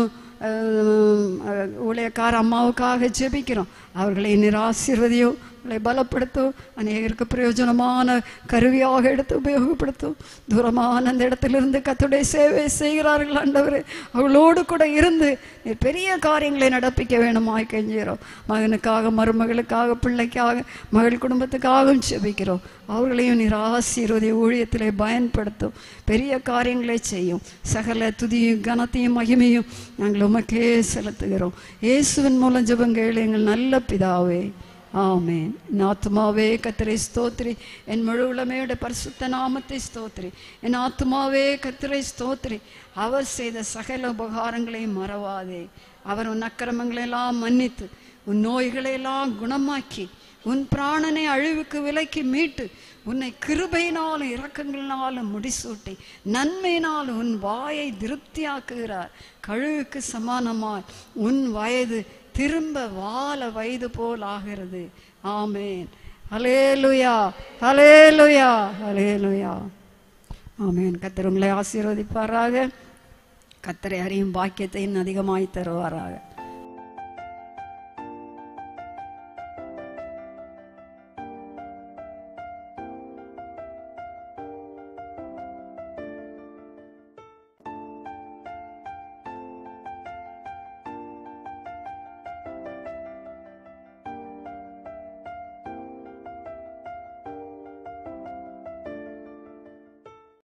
அஹ், ஊழியக்கார அம்மாவுக்காக ஜெபிக்கிறோம் அவர்களை நீர் ஆசீர்வதியும் அவர்களை பலப்படுத்தும் அநேகருக்கு பிரயோஜனமான கருவியாக எடுத்து உபயோகப்படுத்தும் தூரமான அந்த இடத்திலிருந்து கத்துடைய சேவை செய்கிறார்கள் ஆண்டவரே அவளோடு கூட இருந்து நீர் பெரிய காரியங்களை நடப்பிக்க வேணுமாய் கெஞ்சுகிறோம் மகனுக்காக மருமகளுக்காக பிள்ளைக்காக மகள் குடும்பத்துக்காகவும் செபிக்கிறோம் அவர்களையும் நீர் ஆசீர்வதி ஊழியத்திலே பயன்படுத்தும் பெரிய காரியங்களை செய்யும் சகல துதியும் கனத்தையும் மகிமையும் நாங்கள் உமக்கே செலுத்துகிறோம் இயேசுவின் மூலம் ஜெபங்கள் எங்கள் நல்ல பிதாவே ஆமென் என் ஆத்துமாவே கத்திரை ஸ்தோத்ரி என் முழு உளமையோட பரிசுத்த நாமத்தை ஸ்தோத்ரி என் ஆத்துமாவே கத்திரை ஸ்தோத்ரி அவர் செய்த சகல உபகாரங்களை மறவாதே அவர் உன் அக்கிரமங்களை எல்லாம் மன்னித்து உன் நோய்களை எல்லாம் குணமாக்கி உன் பிராணனை அழிவுக்கு விலக்கி மீட்டு உன்னை கிருபையினாலும் இரக்கங்களினாலும் முடிசூட்டி நன்மையினால் உன் வாயை திருப்தியாக்குகிறார் கழுவுக்கு சமானமாய் உன் வயது திரும்ப வாழ வயது போல் ஆகிறது amen hallelujah hallelujah hallelujah amen கத்தர் உங்களை ஆசீர்வதிப்பாராக கத்தரை அறியும் பாக்கியத்தை இன்னும் அதிகமாய் தருவாராக